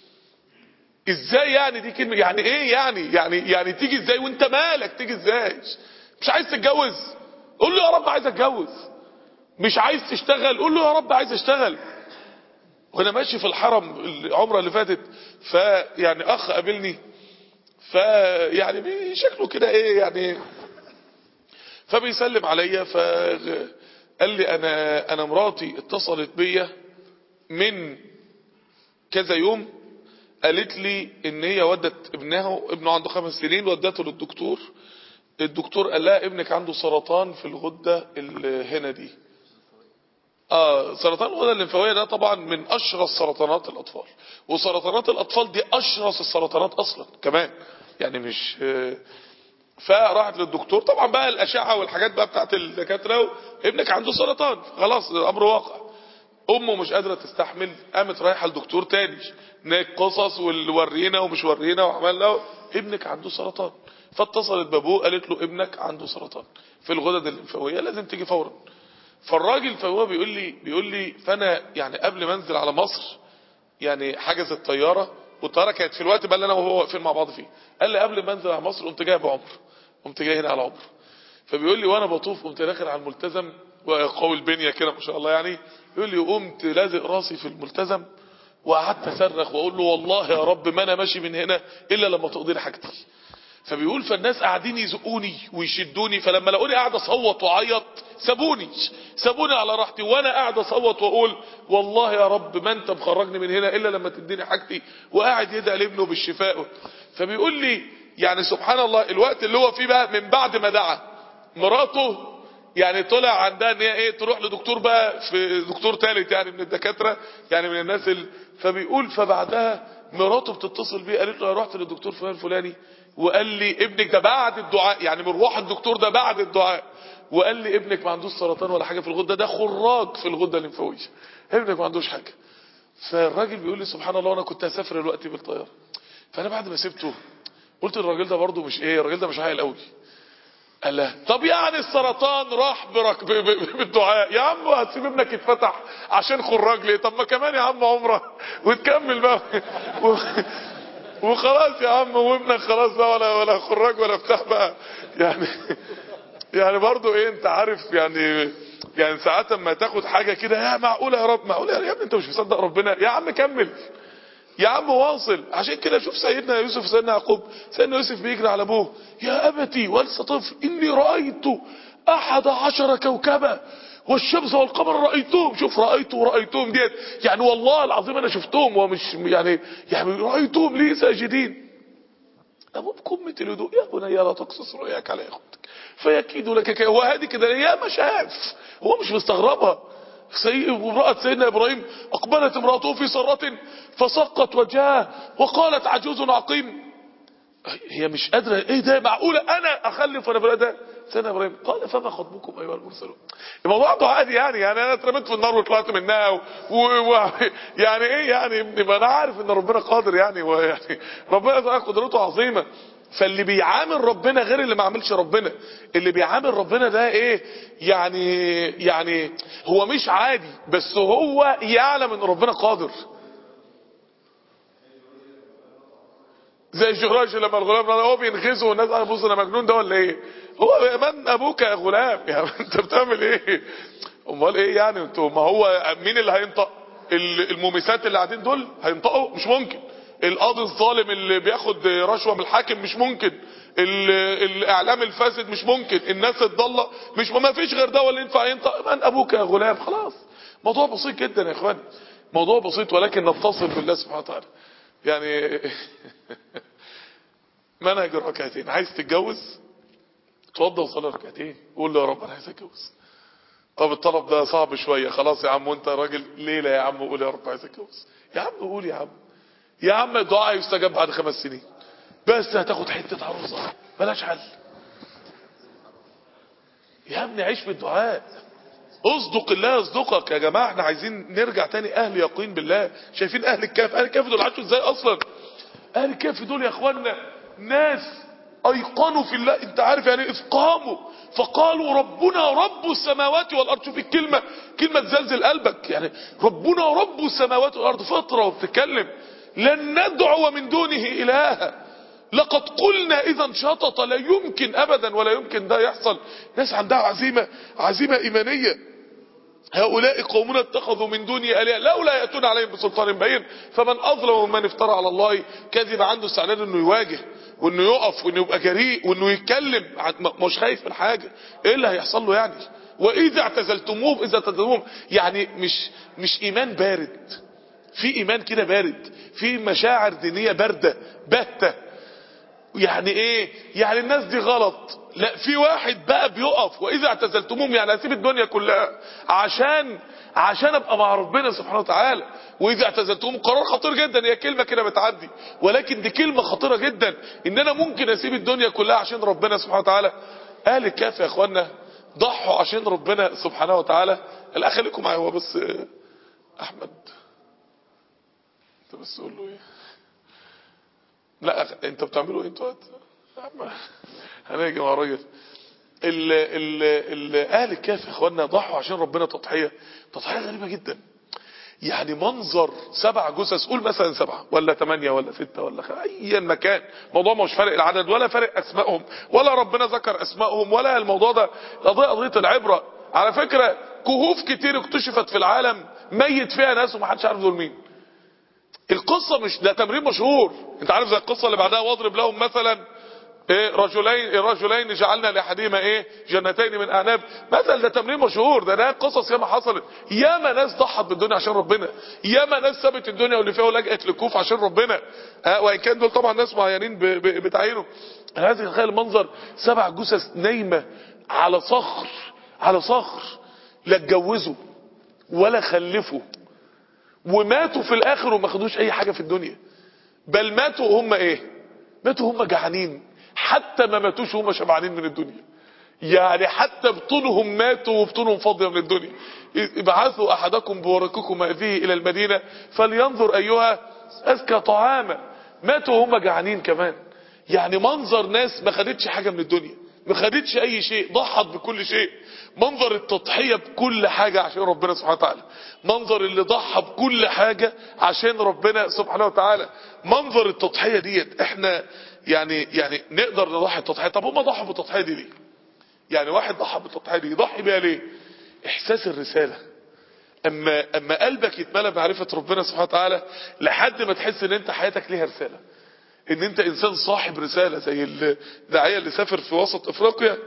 ازاي يعني دي كلمة يعني ايه يعني يعني يعني تيجي ازاي وانت مالك تيجي ازاي مش عايز تتجوز قول له يا رب عايز اتجوز مش عايز تشتغل قول له يا رب عايز اشتغل وانا ماشي في الحرم العمرة اللي فاتت فيعني اخ قابلني فيعني بي- شكله كده ايه يعني فبيسلم عليا فقال لي انا انا مراتي اتصلت بيا من كذا يوم قالت لي ان هي ودت ابنها ابنه عنده خمس سنين ودته للدكتور الدكتور قال لها ابنك عنده سرطان في الغدة اللي هنا دي اه سرطان الغدة الليمفاوية ده طبعا من اشرس سرطانات الاطفال وسرطانات الاطفال دي اشرس السرطانات اصلا كمان يعني مش آه، فراحت للدكتور طبعا بقى الاشعه والحاجات بقى بتاعت الدكاتره ابنك عنده سرطان خلاص الامر واقع امه مش قادره تستحمل قامت رايحه لدكتور تاني هناك قصص واللي ورينا ومش ورينا وعملنا ابنك عنده سرطان فاتصلت بابوه قالت له ابنك عنده سرطان في الغدد الليمفاويه لازم تيجي فورا فالراجل فهو بيقول لي بيقول لي فانا يعني قبل ما انزل على مصر يعني حجز الطياره والطياره كانت في الوقت بقى اللي انا وهو واقفين مع بعض فيه قال لي قبل ما انزل على مصر قمت جايب عمر قمت جاي هنا على عمر فبيقول لي وانا بطوف قمت داخل على الملتزم وقوي البنيه كده ما شاء الله يعني يقول لي قمت لازق راسي في الملتزم وقعدت اصرخ واقول له والله يا رب ما انا ماشي من هنا الا لما تقضي لي حاجتي فبيقول فالناس قاعدين يزقوني ويشدوني فلما لقوني قاعد اصوت واعيط سابوني سابوني على راحتي وانا قاعد اصوت واقول والله يا رب ما انت مخرجني من هنا الا لما تديني حاجتي وقاعد يدعي لابنه بالشفاء فبيقول لي يعني سبحان الله الوقت اللي هو فيه بقى من بعد ما دعا مراته يعني طلع عندها ان هي ايه تروح لدكتور بقى في دكتور ثالث يعني من الدكاتره يعني من الناس ال... فبيقول فبعدها مراته بتتصل بيه قالت له انا رحت للدكتور فلان الفلاني وقال لي ابنك ده بعد الدعاء يعني مروح الدكتور ده بعد الدعاء وقال لي ابنك ما عندوش سرطان ولا حاجه في الغده ده خراج في الغده الليمفاويه ابنك ما عندوش حاجه فالراجل بيقول لي سبحان الله انا كنت هسافر الوقت بالطياره فانا بعد ما سبته قلت الراجل ده برضه مش ايه الراجل ده مش عاقل قوي قال لا طب يعني السرطان راح برك ب- ب- بالدعاء يا عم هتسيب ابنك يتفتح عشان خراج ليه طب ما كمان يا عم عمره وتكمل بقى و... وخلاص يا عم وابنك خلاص بقى ولا ولا خراج ولا بتاع بقى يعني يعني برضه ايه انت عارف يعني يعني ساعات اما تاخد حاجه كده يا معقوله يا رب معقوله يا ابني انت مش مصدق ربنا يا عم كمل يا عم واصل عشان كده شوف سيدنا يوسف وسيدنا يعقوب سيدنا يوسف بيجري على ابوه يا ابتي ولسه طفل اني رايت احد عشر كوكبا والشمس والقمر رايتهم شوف رايت ورايتهم ديت يعني والله العظيم انا شفتهم ومش يعني يعني رايتهم لي ساجدين ابوه بكم الهدوء يا بني لا تقصص رؤياك على اخوتك فيكيد لك كي هو هادي كده يا ما شاف هو مش مستغربها سي... امرأة سيدنا ابراهيم اقبلت امرأته في سرة فسقت وجهها وقالت عجوز عقيم هي مش قادرة ايه ده معقولة انا اخلف وانا ده سيدنا ابراهيم قال فما خطبكم ايها المرسلون الموضوع ده عادي يعني يعني انا اترميت في النار وطلعت منها و... و... و... يعني ايه يعني ابني ما انا عارف ان ربنا قادر يعني ويعني ربنا تعالى قدرته عظيمه فاللي بيعامل ربنا غير اللي ما عاملش ربنا اللي بيعامل ربنا ده ايه يعني يعني هو مش عادي بس هو يعلم ان ربنا قادر زي جراج لما الغلام هو بينغزه والناس قاعده تبص انا مجنون ده ولا ايه هو من ابوك يا غلام يعني انت بتعمل ايه امال ايه يعني انتوا ما هو مين اللي هينطق المومسات اللي قاعدين دول هينطقوا مش ممكن القاضي الظالم اللي بياخد رشوه من الحاكم مش ممكن الاعلام الفاسد مش ممكن الناس الضاله مش ما فيش غير ده اللي ينفع ينطق من ابوك يا غلام خلاص موضوع بسيط جدا يا اخواني موضوع بسيط ولكن نتصل بالله سبحانه وتعالى يعني منهج الركعتين عايز تتجوز اتوضى وصلي ركعتين قول له يا رب انا عايز اتجوز طب الطلب ده صعب شويه خلاص يا عم وانت راجل ليله يا عم قول يا رب عايز اتجوز يا عم قول يا عم يا عم الدعاء يستجاب بعد خمس سنين بس هتاخد حته عروسه بلاش حل يا ابني عيش بالدعاء اصدق الله يصدقك يا جماعه احنا عايزين نرجع تاني اهل يقين بالله شايفين اهل الكهف اهل الكهف دول عاشوا ازاي اصلا اهل الكهف دول يا اخوانا ناس ايقنوا في الله انت عارف يعني اذ قاموا فقالوا ربنا رب السماوات والارض شوف الكلمه كلمه تزلزل قلبك يعني ربنا رب السماوات والارض فتره وبتتكلم لن ندعو من دونه الها لقد قلنا اذا شطط لا يمكن ابدا ولا يمكن ده يحصل ناس عندها عزيمه عزيمه ايمانيه هؤلاء قومنا اتخذوا من دوني الهه لولا ياتون عليهم بسلطان بين فمن اظلم ممن افترى على الله كذب عنده استعداد انه يواجه وانه يقف وانه يبقى جريء وانه يتكلم مش خايف من حاجه ايه اللي هيحصل له يعني واذا اعتزلتموهم اذا اعتزلتموهم يعني مش مش ايمان بارد في ايمان كده بارد في مشاعر دينيه بارده باته يعني ايه يعني الناس دي غلط لا في واحد بقى بيقف واذا اعتزلتموهم يعني اسيب الدنيا كلها عشان عشان ابقى مع ربنا سبحانه وتعالى واذا اعتزلتموهم قرار خطير جدا هي كلمه كده بتعدي ولكن دي كلمه خطيره جدا ان انا ممكن اسيب الدنيا كلها عشان ربنا سبحانه وتعالى اهل الكهف يا اخوانا ضحوا عشان ربنا سبحانه وتعالى الاخ خليكم معايا هو بس احمد انت بس قول له ايه لا انت بتعملوا ايه انتوا هنيجي مع الراجل ال ال ال اهل الكهف يا اخوانا ضحوا عشان ربنا تضحيه تضحيه غريبه جدا يعني منظر سبع جثث قول مثلا سبعة ولا ثمانية ولا ستة ولا خ... ايا مكان الموضوع مش فارق العدد ولا فارق اسمائهم ولا ربنا ذكر اسمائهم ولا الموضوع ده قضية قضية العبرة على فكرة كهوف كتير اكتشفت في العالم ميت فيها ناس ومحدش عارف دول مين القصة مش ده تمرين مشهور انت عارف زي القصة اللي بعدها واضرب لهم مثلا ايه رجلين رجلين جعلنا لاحدهما ايه جنتين من اعناب مثل ده تمرين مشهور ده ده قصص ياما حصلت ياما ناس ضحت بالدنيا عشان ربنا ياما ناس سابت الدنيا واللي فيها ولجأت للكوف عشان ربنا اه وان كان دول طبعا ناس معينين بتعينوا انا عايز اتخيل منظر سبع جثث نايمه على صخر على صخر لا اتجوزوا ولا خلفوا وماتوا في الاخر وما خدوش اي حاجه في الدنيا بل ماتوا هم ايه ماتوا هم جعانين حتى ما ماتوش هم شبعانين من الدنيا يعني حتى بطونهم ماتوا وبطونهم فاضيه من الدنيا ابعثوا احدكم بورقكم هذه الى المدينه فلينظر ايها ازكى طعاما ماتوا هم جعانين كمان يعني منظر ناس ما خدتش حاجه من الدنيا ما خدتش اي شيء ضحت بكل شيء منظر التضحية بكل حاجة عشان ربنا سبحانه وتعالى منظر اللي ضحى بكل حاجة عشان ربنا سبحانه وتعالى منظر التضحية ديت احنا يعني يعني نقدر نضحي التضحية طب هم ضحوا بالتضحية دي ليه يعني واحد ضحى بالتضحية دي يضحي بيها ليه احساس الرسالة اما اما قلبك يتملى بمعرفة ربنا سبحانه وتعالى لحد ما تحس ان انت حياتك ليها رسالة ان انت انسان صاحب رسالة زي الداعية اللي سافر في وسط افريقيا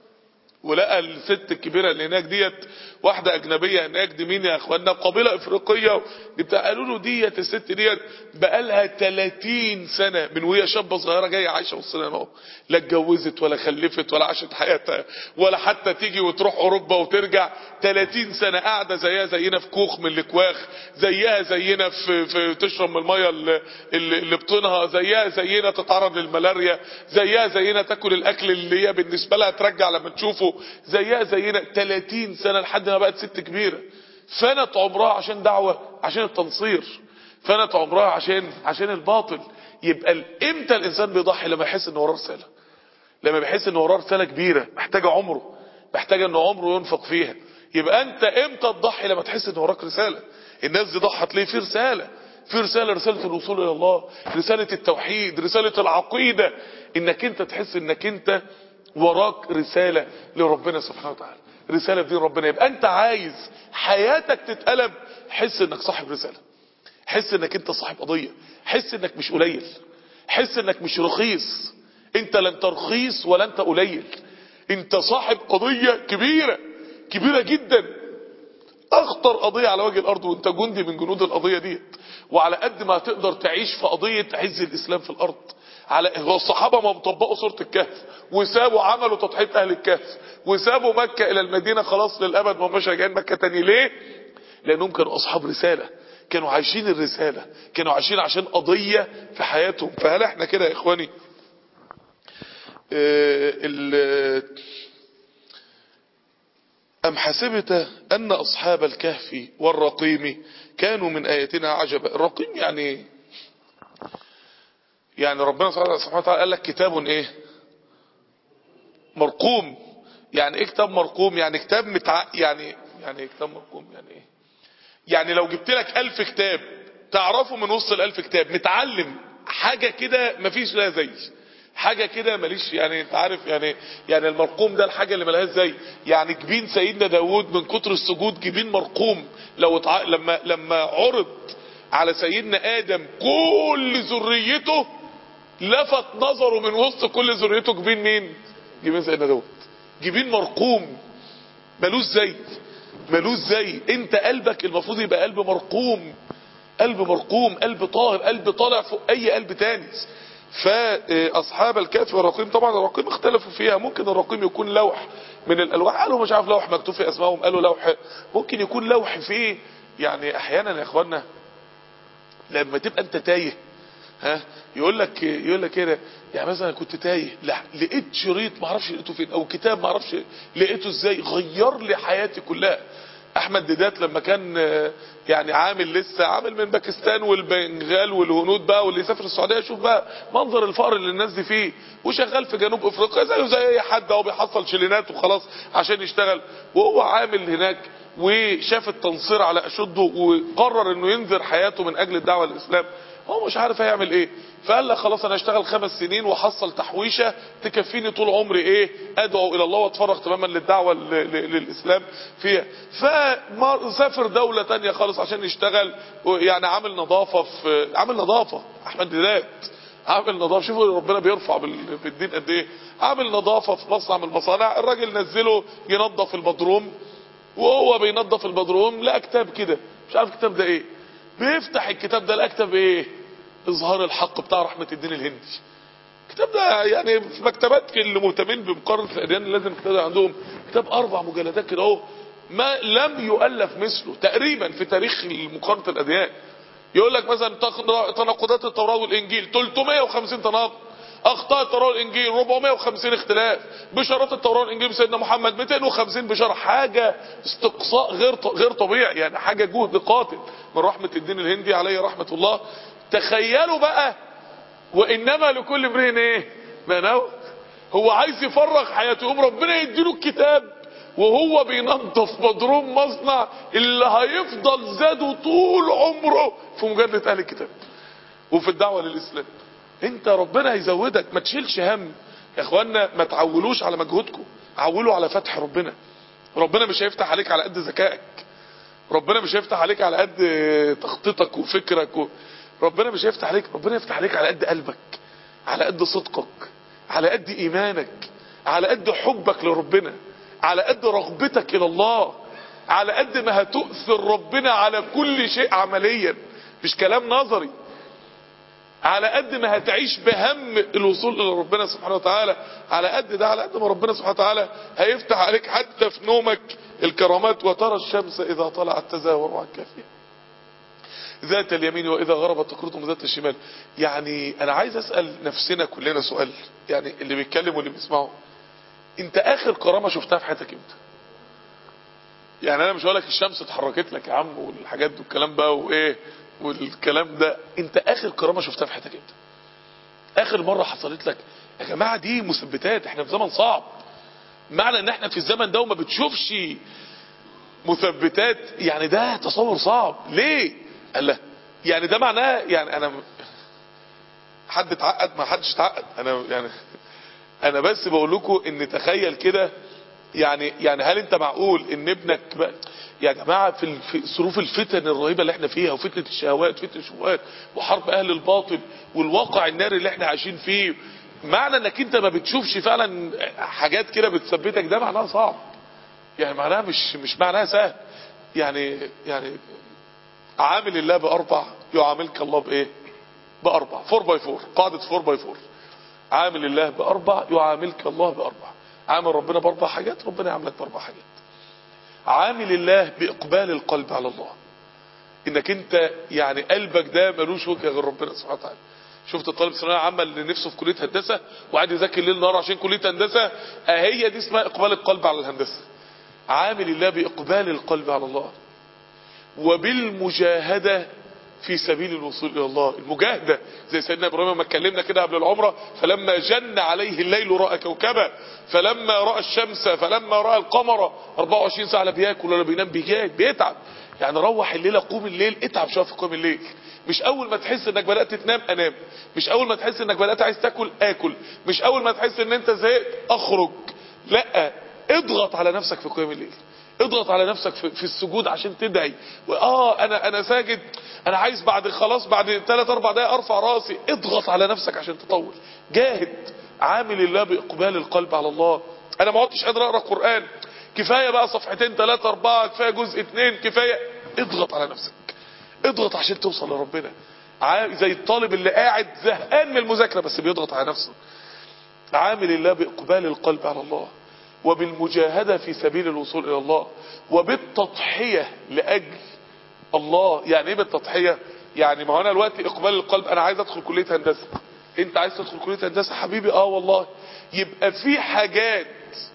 ولقى الست الكبيرة اللي هناك ديت واحدة اجنبية هناك دي مين يا اخوانا قبيلة افريقية بتاع قالوا له ديت الست ديت بقالها 30 سنة من وهي شابة صغيرة جاية عايشة وسطنا اهو لا اتجوزت ولا خلفت ولا عاشت حياتها ولا حتى تيجي وتروح اوروبا وترجع 30 سنة قاعدة زيها زينا في كوخ من الكواخ زيها زينا في, في تشرب من المية اللي, اللي بطنها زيها زينا تتعرض للملاريا زيها زينا تاكل الاكل اللي هي بالنسبة لها ترجع لما تشوفه زيها زينا 30 سنة لحد ما بقت ست كبيرة فنت عمرها عشان دعوة عشان التنصير فنت عمرها عشان عشان الباطل يبقى امتى الانسان بيضحي لما يحس ان وراه رسالة لما بيحس ان وراه رسالة كبيرة محتاجة عمره محتاجة ان عمره ينفق فيها يبقى انت امتى تضحي لما تحس ان وراك رسالة الناس دي ضحت ليه في رسالة في رسالة رسالة الوصول الى الله رسالة التوحيد رسالة العقيدة انك انت تحس انك انت وراك رسالة لربنا سبحانه وتعالى رسالة في دين ربنا يبقى انت عايز حياتك تتقلب حس انك صاحب رسالة حس انك انت صاحب قضية حس انك مش قليل حس انك مش رخيص انت لا انت رخيص ولا انت قليل انت صاحب قضية كبيرة كبيرة جدا اخطر قضية على وجه الارض وانت جندي من جنود القضية ديت وعلى قد ما تقدر تعيش في قضية عز الاسلام في الارض على هو الصحابة ما طبقوا سورة الكهف وسابوا عملوا تضحية اهل الكهف وسابوا مكة الى المدينة خلاص للابد ما مش راجعين مكة تاني ليه لانهم كانوا اصحاب رسالة كانوا عايشين الرسالة كانوا عايشين عشان قضية في حياتهم فهل احنا كده يا اخواني اه ال أم حسبت أن أصحاب الكهف والرقيم كانوا من آياتنا عجبا الرقيم يعني يعني ربنا سبحانه وتعالى قال لك كتاب ايه مرقوم يعني ايه كتاب مرقوم يعني كتاب متع... يعني يعني ايه كتاب مرقوم يعني ايه يعني لو جبت لك ألف كتاب تعرفه من وسط الألف كتاب متعلم حاجة كده مفيش لها زي حاجة كده ماليش يعني انت عارف يعني يعني المرقوم ده الحاجة اللي ملهاش زي يعني جبين سيدنا داود من كتر السجود جبين مرقوم لو اتع... لما لما عرض على سيدنا آدم كل ذريته لفت نظره من وسط كل ذريته جبين مين جبين سيدنا داود جبين مرقوم ملوش زي ملوش زي انت قلبك المفروض يبقى قلب مرقوم قلب مرقوم قلب طاهر قلب طالع فوق اي قلب تاني فاصحاب الكهف والرقيم طبعا الرقيم اختلفوا فيها ممكن الرقيم يكون لوح من الالواح قالوا مش عارف لوح مكتوب في اسمائهم قالوا لوح ممكن يكون لوح فيه يعني احيانا يا اخوانا لما تبقى انت تايه ها يقول لك يقول لك كده يعني مثلا كنت تايه لقيت شريط ما اعرفش لقيته فين او كتاب ما اعرفش لقيته ازاي غير لي حياتي كلها احمد ديدات لما كان يعني عامل لسه عامل من باكستان والبنغال والهنود بقى واللي يسافر السعوديه يشوف بقى منظر الفقر اللي الناس دي فيه وشغال في جنوب افريقيا زيه زي اي حد اهو بيحصل شلينات وخلاص عشان يشتغل وهو عامل هناك وشاف التنصير على اشده وقرر انه ينذر حياته من اجل الدعوه للاسلام هو مش عارف هيعمل ايه فقال لك خلاص انا اشتغل خمس سنين واحصل تحويشة تكفيني طول عمري ايه ادعو الى الله واتفرغ تماما للدعوة للاسلام فيها فسافر دولة تانية خالص عشان يشتغل يعني عامل نظافة في عامل نظافة احمد ديدات عامل نظافة شوفوا ربنا بيرفع بالدين قد ايه عامل نظافة في مصنع من المصانع الراجل نزله ينظف البدروم وهو بينظف البدروم لقى كتاب كده مش عارف الكتاب ده ايه بيفتح الكتاب ده لقى كتاب ايه اظهار الحق بتاع رحمة الدين الهندي الكتاب ده يعني في مكتبات اللي مهتمين بمقارنة الاديان لازم الكتاب ده عندهم كتاب اربع مجلدات كده اهو ما لم يؤلف مثله تقريبا في تاريخ مقارنة الاديان يقول لك مثلا تناقضات التوراة والانجيل 350 تناقض اخطاء التوراة والانجيل 450 اختلاف بشارات التوراة والانجيل سيدنا محمد 250 بشارة حاجة استقصاء غير غير طبيعي يعني حاجة جهد قاتل من رحمة الدين الهندي عليه رحمة الله تخيلوا بقى وانما لكل امرئ ايه ما نوى هو عايز يفرغ حياته يقوم ربنا يديله الكتاب وهو بينظف بدروم مصنع اللي هيفضل زاده طول عمره في مجادله اهل الكتاب وفي الدعوه للاسلام انت ربنا هيزودك ما تشيلش هم يا اخوانا ما تعولوش على مجهودكم عولوا على فتح ربنا ربنا مش هيفتح عليك على قد ذكائك ربنا مش هيفتح عليك على قد تخطيطك وفكرك و... ربنا مش هيفتح عليك ربنا يفتح عليك على قد قلبك على قد صدقك على قد ايمانك على قد حبك لربنا على قد رغبتك الى الله على قد ما هتؤثر ربنا على كل شيء عمليا مش كلام نظري على قد ما هتعيش بهم الوصول الى ربنا سبحانه وتعالى على قد ده على قد ما ربنا سبحانه وتعالى هيفتح عليك حتى في نومك الكرامات وترى الشمس اذا طلعت تزاور عن كافيه ذات اليمين واذا غربت تقرضهم ذات الشمال يعني انا عايز اسال نفسنا كلنا سؤال يعني اللي بيتكلم واللي بيسمعه انت اخر كرامه شفتها في حياتك امتى يعني انا مش هقول لك الشمس اتحركت لك يا عم والحاجات دي والكلام بقى وايه والكلام ده انت اخر كرامه شفتها في حياتك امتى اخر مره حصلت لك يا جماعه دي مثبتات احنا في زمن صعب معنى ان احنا في الزمن ده وما بتشوفش مثبتات يعني ده تصور صعب ليه قال لا يعني ده معناه يعني انا حد اتعقد ما حدش اتعقد انا يعني انا بس بقول لكم ان تخيل كده يعني يعني هل انت معقول ان ابنك بقى يا جماعه في ال- في ظروف الفتن الرهيبه اللي احنا فيها وفتنه الشهوات فتنه الشبهات وحرب اهل الباطل والواقع الناري اللي احنا عايشين فيه معنى انك انت ما بتشوفش فعلا حاجات كده بتثبتك ده معناها صعب يعني معناها مش مش معناها سهل يعني يعني عامل الله باربع يعاملك الله بايه باربع 4 باي 4 قاعده 4 باي 4 عامل الله باربع يعاملك الله باربع عامل ربنا باربع حاجات ربنا يعاملك باربع حاجات عامل الله باقبال القلب على الله انك انت يعني قلبك ده ملوش وجه غير ربنا سبحانه وتعالى شفت الطالب الثانويه العامه اللي نفسه في كليه هندسه وقاعد يذاكر ليل نهار عشان كليه هندسه اهي دي اسمها اقبال القلب على الهندسه عامل الله باقبال القلب على الله وبالمجاهده في سبيل الوصول الى الله المجاهده زي سيدنا ابراهيم لما اتكلمنا كده قبل العمره فلما جن عليه الليل راى كوكبا فلما راى الشمس فلما راى القمر 24 ساعه لا بياكل ولا بينام بيجاهد بيتعب يعني روح الليله قوم الليل اتعب شويه في قوم الليل مش اول ما تحس انك بدات تنام انام مش اول ما تحس انك بدات عايز تاكل اكل مش اول ما تحس ان انت زهقت اخرج لا اضغط على نفسك في قيام الليل اضغط على نفسك في, في السجود عشان تدعي اه انا انا ساجد انا عايز بعد خلاص بعد 3 4 دقايق ارفع راسي اضغط على نفسك عشان تطول جاهد عامل الله باقبال القلب على الله انا ما عدتش قادر اقرا قران كفايه بقى صفحتين ثلاثة أربعة كفايه جزء اتنين كفايه اضغط على نفسك اضغط عشان توصل لربنا عا- زي الطالب اللي قاعد زهقان من المذاكره بس بيضغط على نفسه عامل الله باقبال القلب على الله وبالمجاهده في سبيل الوصول الى الله وبالتضحيه لاجل الله يعني ايه بالتضحيه يعني ما هو انا دلوقتي اقبال القلب انا عايز ادخل كليه هندسه انت عايز تدخل كليه هندسه حبيبي اه والله يبقى في حاجات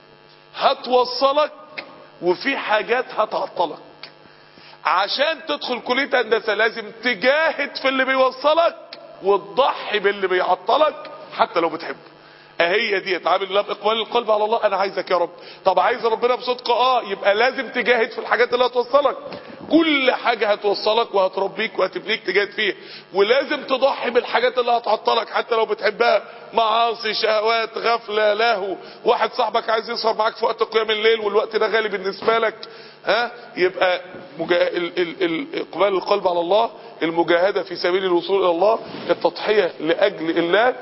هتوصلك وفي حاجات هتعطلك عشان تدخل كلية هندسة لازم تجاهد في اللي بيوصلك وتضحي باللي بيعطلك حتى لو بتحبه اهي دي تعامل الله باقبال القلب على الله انا عايزك يا رب طب عايز ربنا بصدق اه يبقى لازم تجاهد في الحاجات اللي هتوصلك كل حاجة هتوصلك وهتربيك وهتبنيك تجاهد فيها ولازم تضحي بالحاجات اللي هتعطلك حتى لو بتحبها معاصي شهوات غفلة لهو واحد صاحبك عايز يسهر معاك في وقت قيام الليل والوقت ده غالي بالنسبة لك ها يبقى مجا... ال... ال... ال... اقبال القلب على الله المجاهدة في سبيل الوصول الى الله التضحية لاجل الله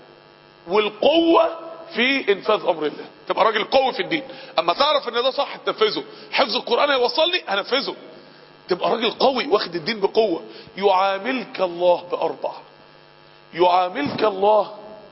والقوة في انفاذ امر الله تبقى راجل قوي في الدين اما تعرف ان ده صح تنفذه حفظ القرآن هيوصلني هنفذه تبقى راجل قوي واخد الدين بقوة يعاملك الله باربع يعاملك الله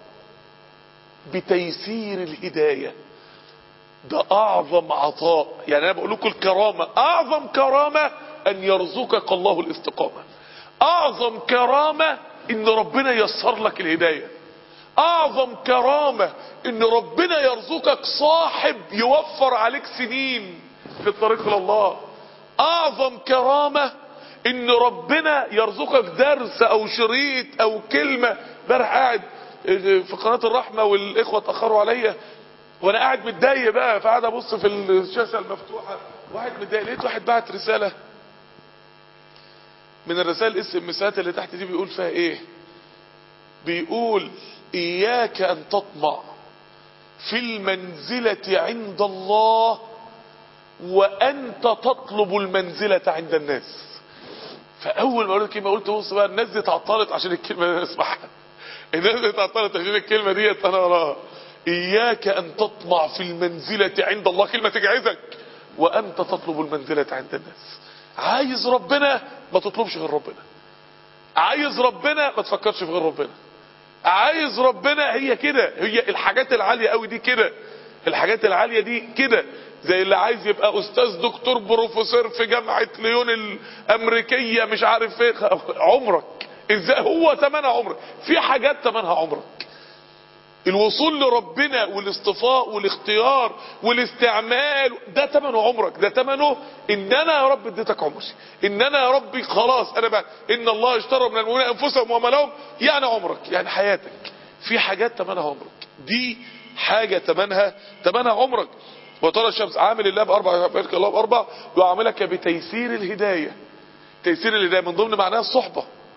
بتيسير الهدايه ده اعظم عطاء يعني انا بقول لكم الكرامة اعظم كرامة ان يرزقك الله الاستقامة اعظم كرامة ان ربنا يسر لك الهداية اعظم كرامة ان ربنا يرزقك صاحب يوفر عليك سنين في الطريق الى الله اعظم كرامة ان ربنا يرزقك درس او شريط او كلمة امبارح قاعد في قناة الرحمة والاخوة اتأخروا عليا وانا قاعد متضايق بقى فقاعد ابص في الشاشه المفتوحه واحد متضايق لقيت واحد بعت رساله من الرسائل اس ام سات اللي تحت دي بيقول فيها ايه بيقول اياك ان تطمع في المنزله عند الله وانت تطلب المنزله عند الناس فاول ما قلت الكلمه قلت بص بقى الناس دي اتعطلت عشان الكلمه دي انا اسمعها الناس دي اتعطلت عشان الكلمه ديت انا اراها إياك أن تطمع في المنزلة عند الله كلمة تجعزك وأنت تطلب المنزلة عند الناس عايز ربنا ما تطلبش غير ربنا عايز ربنا ما تفكرش في غير ربنا عايز ربنا هي كده هي الحاجات العالية قوي دي كده الحاجات العالية دي كده زي اللي عايز يبقى استاذ دكتور بروفيسور في جامعة ليون الامريكية مش عارف ايه عمرك ازاي هو تمنها عمرك في حاجات تمنها عمرك الوصول لربنا والاصطفاء والاختيار والاستعمال ده تمنه عمرك ده تمنه ان انا يا رب اديتك عمري ان انا يا ربي خلاص انا بقى ان الله اشترى من المؤمنين انفسهم وما لهم يعني عمرك يعني حياتك في حاجات تمنها عمرك دي حاجة تمنها تمنها عمرك وترى الشمس عامل الله باربع يبارك الله باربع يعاملك بتيسير الهداية تيسير الهداية من ضمن معناها الصحبة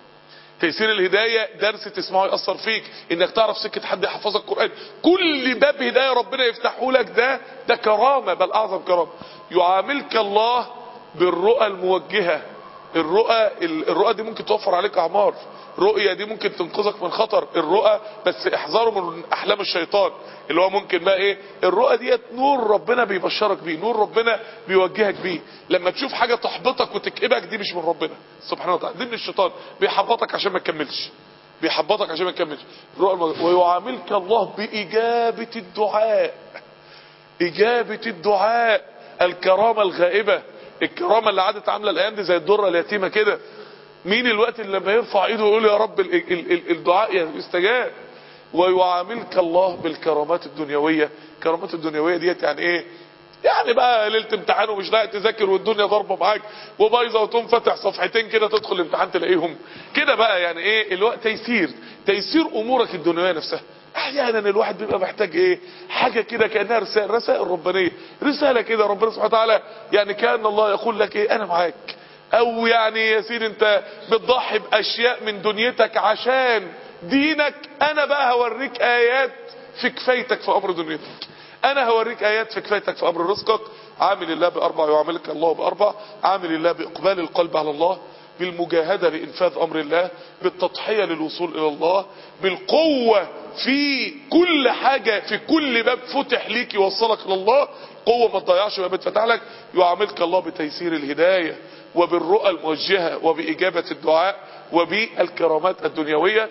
تيسير الهداية درس تسمعه يأثر فيك انك تعرف سكة حد يحفظك القرآن كل باب هداية ربنا يفتحه لك ده ده كرامة بل اعظم كرامة يعاملك الله بالرؤى الموجهة الرؤى الرؤى دي ممكن توفر عليك اعمار رؤية دي ممكن تنقذك من خطر الرؤى بس احذروا من احلام الشيطان اللي هو ممكن بقى ايه الرؤى ديت نور ربنا بيبشرك بيه نور ربنا بيوجهك بيه لما تشوف حاجة تحبطك وتكئبك دي مش من ربنا سبحانه وتعالى دي من الشيطان بيحبطك عشان ما تكملش بيحبطك عشان ما تكملش الرؤى الموجهة. ويعاملك الله بإجابة الدعاء إجابة الدعاء الكرامة الغائبة الكرامة اللي عادت عاملة الأيام دي زي الدرة اليتيمة كده مين الوقت اللي لما يرفع ايده ويقول يا رب ال ال ال الدعاء يستجاب ويعاملك الله بالكرامات الدنيوية الكرامات الدنيوية ديت يعني ايه يعني بقى ليله امتحان ومش لاقي تذاكر والدنيا ضاربه معاك وبايظه وتقوم فاتح صفحتين كده تدخل الامتحان تلاقيهم كده بقى يعني ايه الوقت تيسير تيسير امورك الدنيويه نفسها احيانا الواحد بيبقى محتاج ايه حاجه كده كانها رسائل رسائل ربانيه رساله كده ربنا سبحانه وتعالى يعني كان الله يقول لك ايه انا معاك او يعني يا سيدي انت بتضحي باشياء من دنيتك عشان دينك انا بقى هوريك ايات في كفايتك في امر دنيتك انا هوريك ايات في كفايتك في امر رزقك عامل الله باربع يعاملك الله باربع عامل الله باقبال القلب على الله بالمجاهدة لإنفاذ أمر الله بالتضحية للوصول إلى الله بالقوة في كل حاجة في كل باب فتح ليك يوصلك إلى الله قوة ما تضيعش باب اتفتح لك يعاملك الله بتيسير الهداية وبالرؤى الموجهة وبإجابة الدعاء وبالكرامات الدنيوية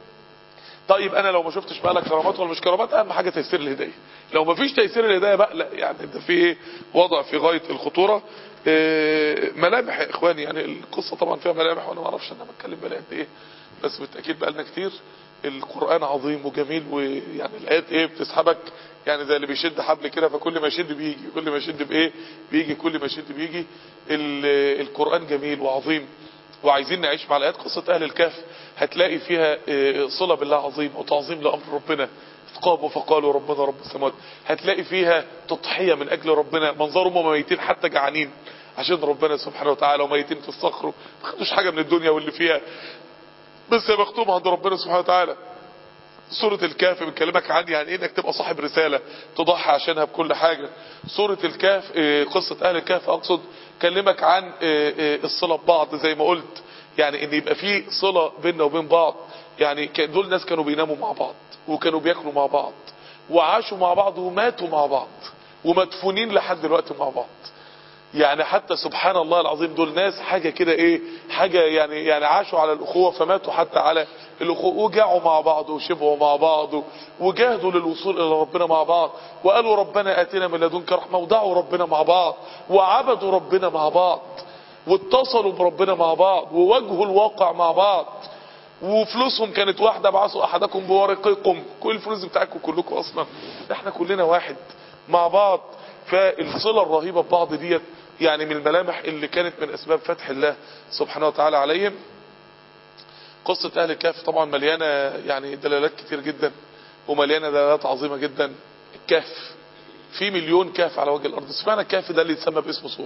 طيب انا لو ما شفتش بقى لك كرامات ولا مش كرامات اهم حاجه تيسير الهدايه لو ما فيش تيسير الهدايه بقى لا يعني انت في ايه وضع في غايه الخطوره إيه ملامح يا اخواني يعني القصه طبعا فيها ملامح وانا ما اعرفش انا بتكلم بقى قد ايه بس بالتاكيد بقى لنا كتير القران عظيم وجميل ويعني الايات ايه بتسحبك يعني زي اللي بيشد حبل كده فكل ما يشد بيجي كل ما يشد بايه بيجي كل ما يشد بيجي القران جميل وعظيم وعايزين نعيش مع الايات قصه اهل الكهف هتلاقي فيها صله بالله عظيم وتعظيم لامر ربنا قاموا فقالوا ربنا رب السماوات هتلاقي فيها تضحيه من اجل ربنا منظرهم ميتين حتى جعانين عشان ربنا سبحانه وتعالى وميتين في الصخر ما خدوش حاجه من الدنيا واللي فيها بس يا مختوم عند ربنا سبحانه وتعالى سورة الكهف بتكلمك عن يعني ايه انك تبقى صاحب رسالة تضحي عشانها بكل حاجة سورة الكهف قصة اهل الكهف اقصد كلمك عن الصلة ببعض زي ما قلت يعني ان يبقى في صلة بيننا وبين بعض يعني دول ناس كانوا بيناموا مع بعض وكانوا بياكلوا مع بعض وعاشوا مع بعض وماتوا مع بعض ومدفونين لحد دلوقتي مع بعض يعني حتى سبحان الله العظيم دول ناس حاجة كده ايه حاجة يعني يعني عاشوا على الاخوة فماتوا حتى على الاخوة وجعوا مع بعض وشبعوا مع بعض وجاهدوا للوصول الى ربنا مع بعض وقالوا ربنا اتنا من لدنك رحمة ودعوا ربنا مع بعض وعبدوا ربنا مع بعض واتصلوا بربنا مع بعض وواجهوا الواقع مع بعض وفلوسهم كانت واحدة بعثوا احدكم بورقكم كل الفلوس بتاعتكم كلكم اصلا احنا كلنا واحد مع بعض فالصلة الرهيبة ببعض ديت يعني من الملامح اللي كانت من اسباب فتح الله سبحانه وتعالى عليهم قصة اهل الكهف طبعا مليانة يعني دلالات كتير جدا ومليانة دلالات عظيمة جدا الكهف في مليون كهف على وجه الارض سمعنا الكهف ده اللي يتسمى باسم سورة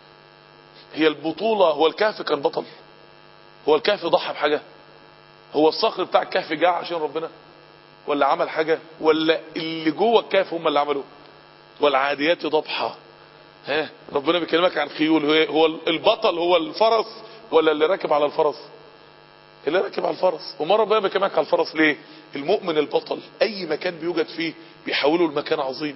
هي البطولة هو الكهف كان بطل هو الكهف ضحى بحاجة هو الصخر بتاع الكهف جاع عشان ربنا ولا عمل حاجة ولا اللي جوه الكهف هم اللي عملوه والعاديات ضبحة ها ربنا بيكلمك عن خيول هو البطل هو الفرس ولا اللي راكب على الفرس اللي راكب على الفرس وما ربنا بيكلمك على الفرس ليه المؤمن البطل اي مكان بيوجد فيه بيحوله لمكان عظيم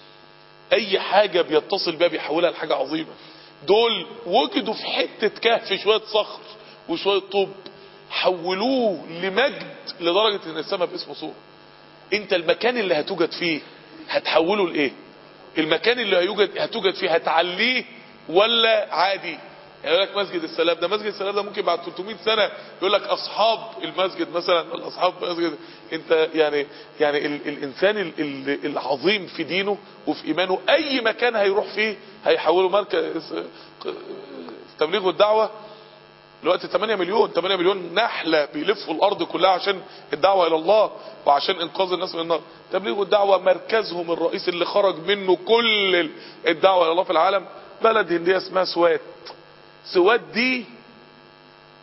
اي حاجة بيتصل بها بيحولها لحاجة عظيمة دول وجدوا في حتة كهف شوية صخر وشوية طوب حولوه لمجد لدرجة ان السماء باسمه صورة انت المكان اللي هتوجد فيه هتحوله لايه المكان اللي هيوجد هتوجد فيه هتعليه ولا عادي يعني يقول لك مسجد السلام ده مسجد السلام ده ممكن بعد 300 سنة يقول لك اصحاب المسجد مثلا ولا اصحاب المسجد انت يعني يعني ال الانسان ال ال العظيم في دينه وفي ايمانه اي مكان هيروح فيه هيحوله مركز تبليغ الدعوة دلوقتي 8 مليون 8 مليون نحلة بيلفوا الارض كلها عشان الدعوة الى الله وعشان انقاذ الناس من النار تبليغ الدعوة مركزهم الرئيس اللي خرج منه كل الدعوة الى الله في العالم بلد هندية اسمها سوات سوات دي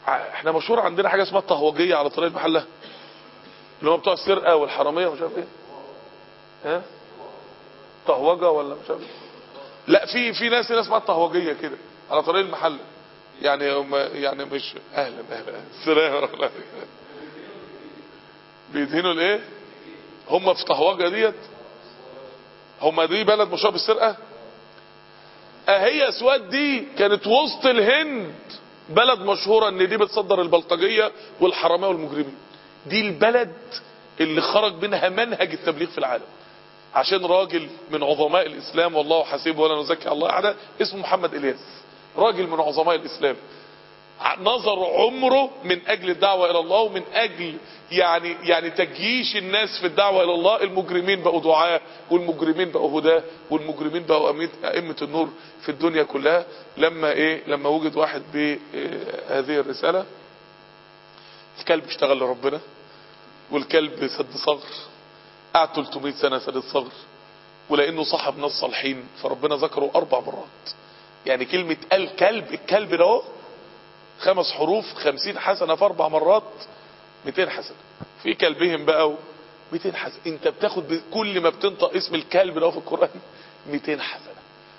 ع- احنا مشهور عندنا حاجه اسمها الطهوجيه على طريق المحله اللي هم بتوع السرقه والحراميه ومش عارف ايه ها طهوجه ولا مش عارف إيه؟ لا في في ناس هنا اسمها الطهوجيه كده على طريق المحله يعني هم يعني مش اهلا اهلا السلام ورحمه الله وبركاته. بيدهنوا الايه هم في طهوجه ديت هم دي بلد مشهوره بالسرقه اهي اسواد دي كانت وسط الهند بلد مشهوره ان دي بتصدر البلطجيه والحراميه والمجرمين دي البلد اللي خرج منها منهج التبليغ في العالم عشان راجل من عظماء الاسلام والله حسيبه ولا نزكي الله احدا اسمه محمد الياس راجل من عظماء الاسلام نظر عمره من اجل الدعوه الى الله ومن اجل يعني يعني تجييش الناس في الدعوه الى الله المجرمين بقوا دعاة والمجرمين بقوا هداة والمجرمين بقوا أميت- ائمه النور في الدنيا كلها لما ايه لما وجد واحد بهذه الرساله الكلب اشتغل لربنا والكلب سد صغر قعد 300 سنه سد صغر ولانه صاحب ناس صالحين فربنا ذكره اربع مرات يعني كلمه الكلب الكلب ده اهو خمس حروف خمسين حسنة في أربع مرات 200 حسنة في كلبهم بقى و 200 حسنة أنت بتاخد ب- كل ما بتنطق اسم الكلب ده في القرآن 200 حسنة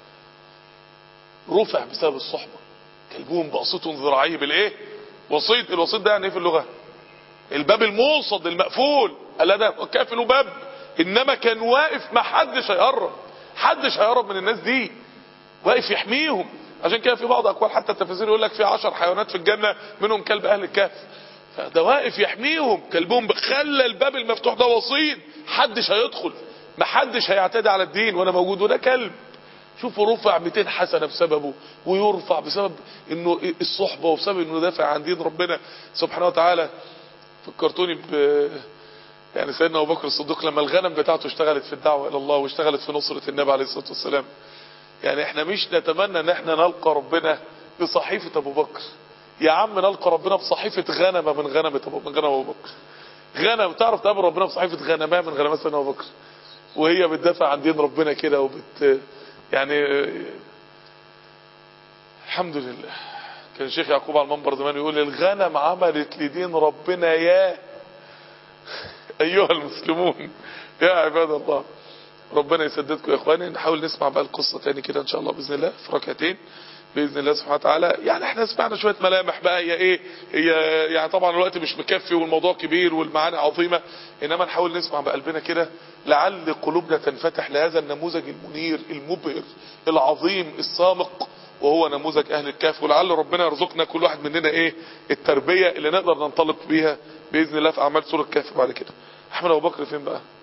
رفع بسبب الصحبة كلبهم بسيط ذراعيه بالإيه وسيط الوسيط ده يعني إيه في اللغة الباب الموصد المقفول الا ده كافل باب انما كان واقف ما حدش هيقرب حدش هيقرب من الناس دي واقف يحميهم عشان كده في بعض اقوال حتى التفاسير يقول لك في عشر حيوانات في الجنه منهم كلب اهل الكهف فده واقف يحميهم كلبهم خلى الباب المفتوح ده وسيط حدش هيدخل ما حدش هيعتدي على الدين وانا موجود وده كلب شوفوا رفع 200 حسنه بسببه ويرفع بسبب انه الصحبه وبسبب انه دافع عن دين ربنا سبحانه وتعالى فكرتوني ب يعني سيدنا ابو بكر الصديق لما الغنم بتاعته اشتغلت في الدعوه الى الله واشتغلت في نصره النبي عليه الصلاه والسلام يعني احنا مش نتمنى ان احنا نلقى ربنا بصحيفه ابو بكر يا عم نلقى ربنا بصحيفه غنمه من غنمه ابو من غنم ابو بكر غنم تعرف تقابل ربنا بصحيفه غنمه من غنمات سيدنا ابو بكر وهي بتدافع عن دين ربنا كده وبت يعني الحمد لله كان الشيخ يعقوب على المنبر زمان يقول الغنم عملت لدين ربنا يا ايها المسلمون يا عباد الله ربنا يسددكم يا اخواني نحاول نسمع بقى القصه تاني كده ان شاء الله باذن الله في ركعتين باذن الله سبحانه وتعالى يعني احنا سمعنا شويه ملامح بقى هي ايه هي يعني طبعا الوقت مش مكفي والموضوع كبير والمعاني عظيمه انما نحاول نسمع بقلبنا كده لعل قلوبنا تنفتح لهذا النموذج المنير المبهر العظيم الصامق وهو نموذج اهل الكهف ولعل ربنا يرزقنا كل واحد مننا ايه التربيه اللي نقدر ننطلق بيها باذن الله في اعمال سوره الكهف بعد كده احمد ابو بكر فين بقى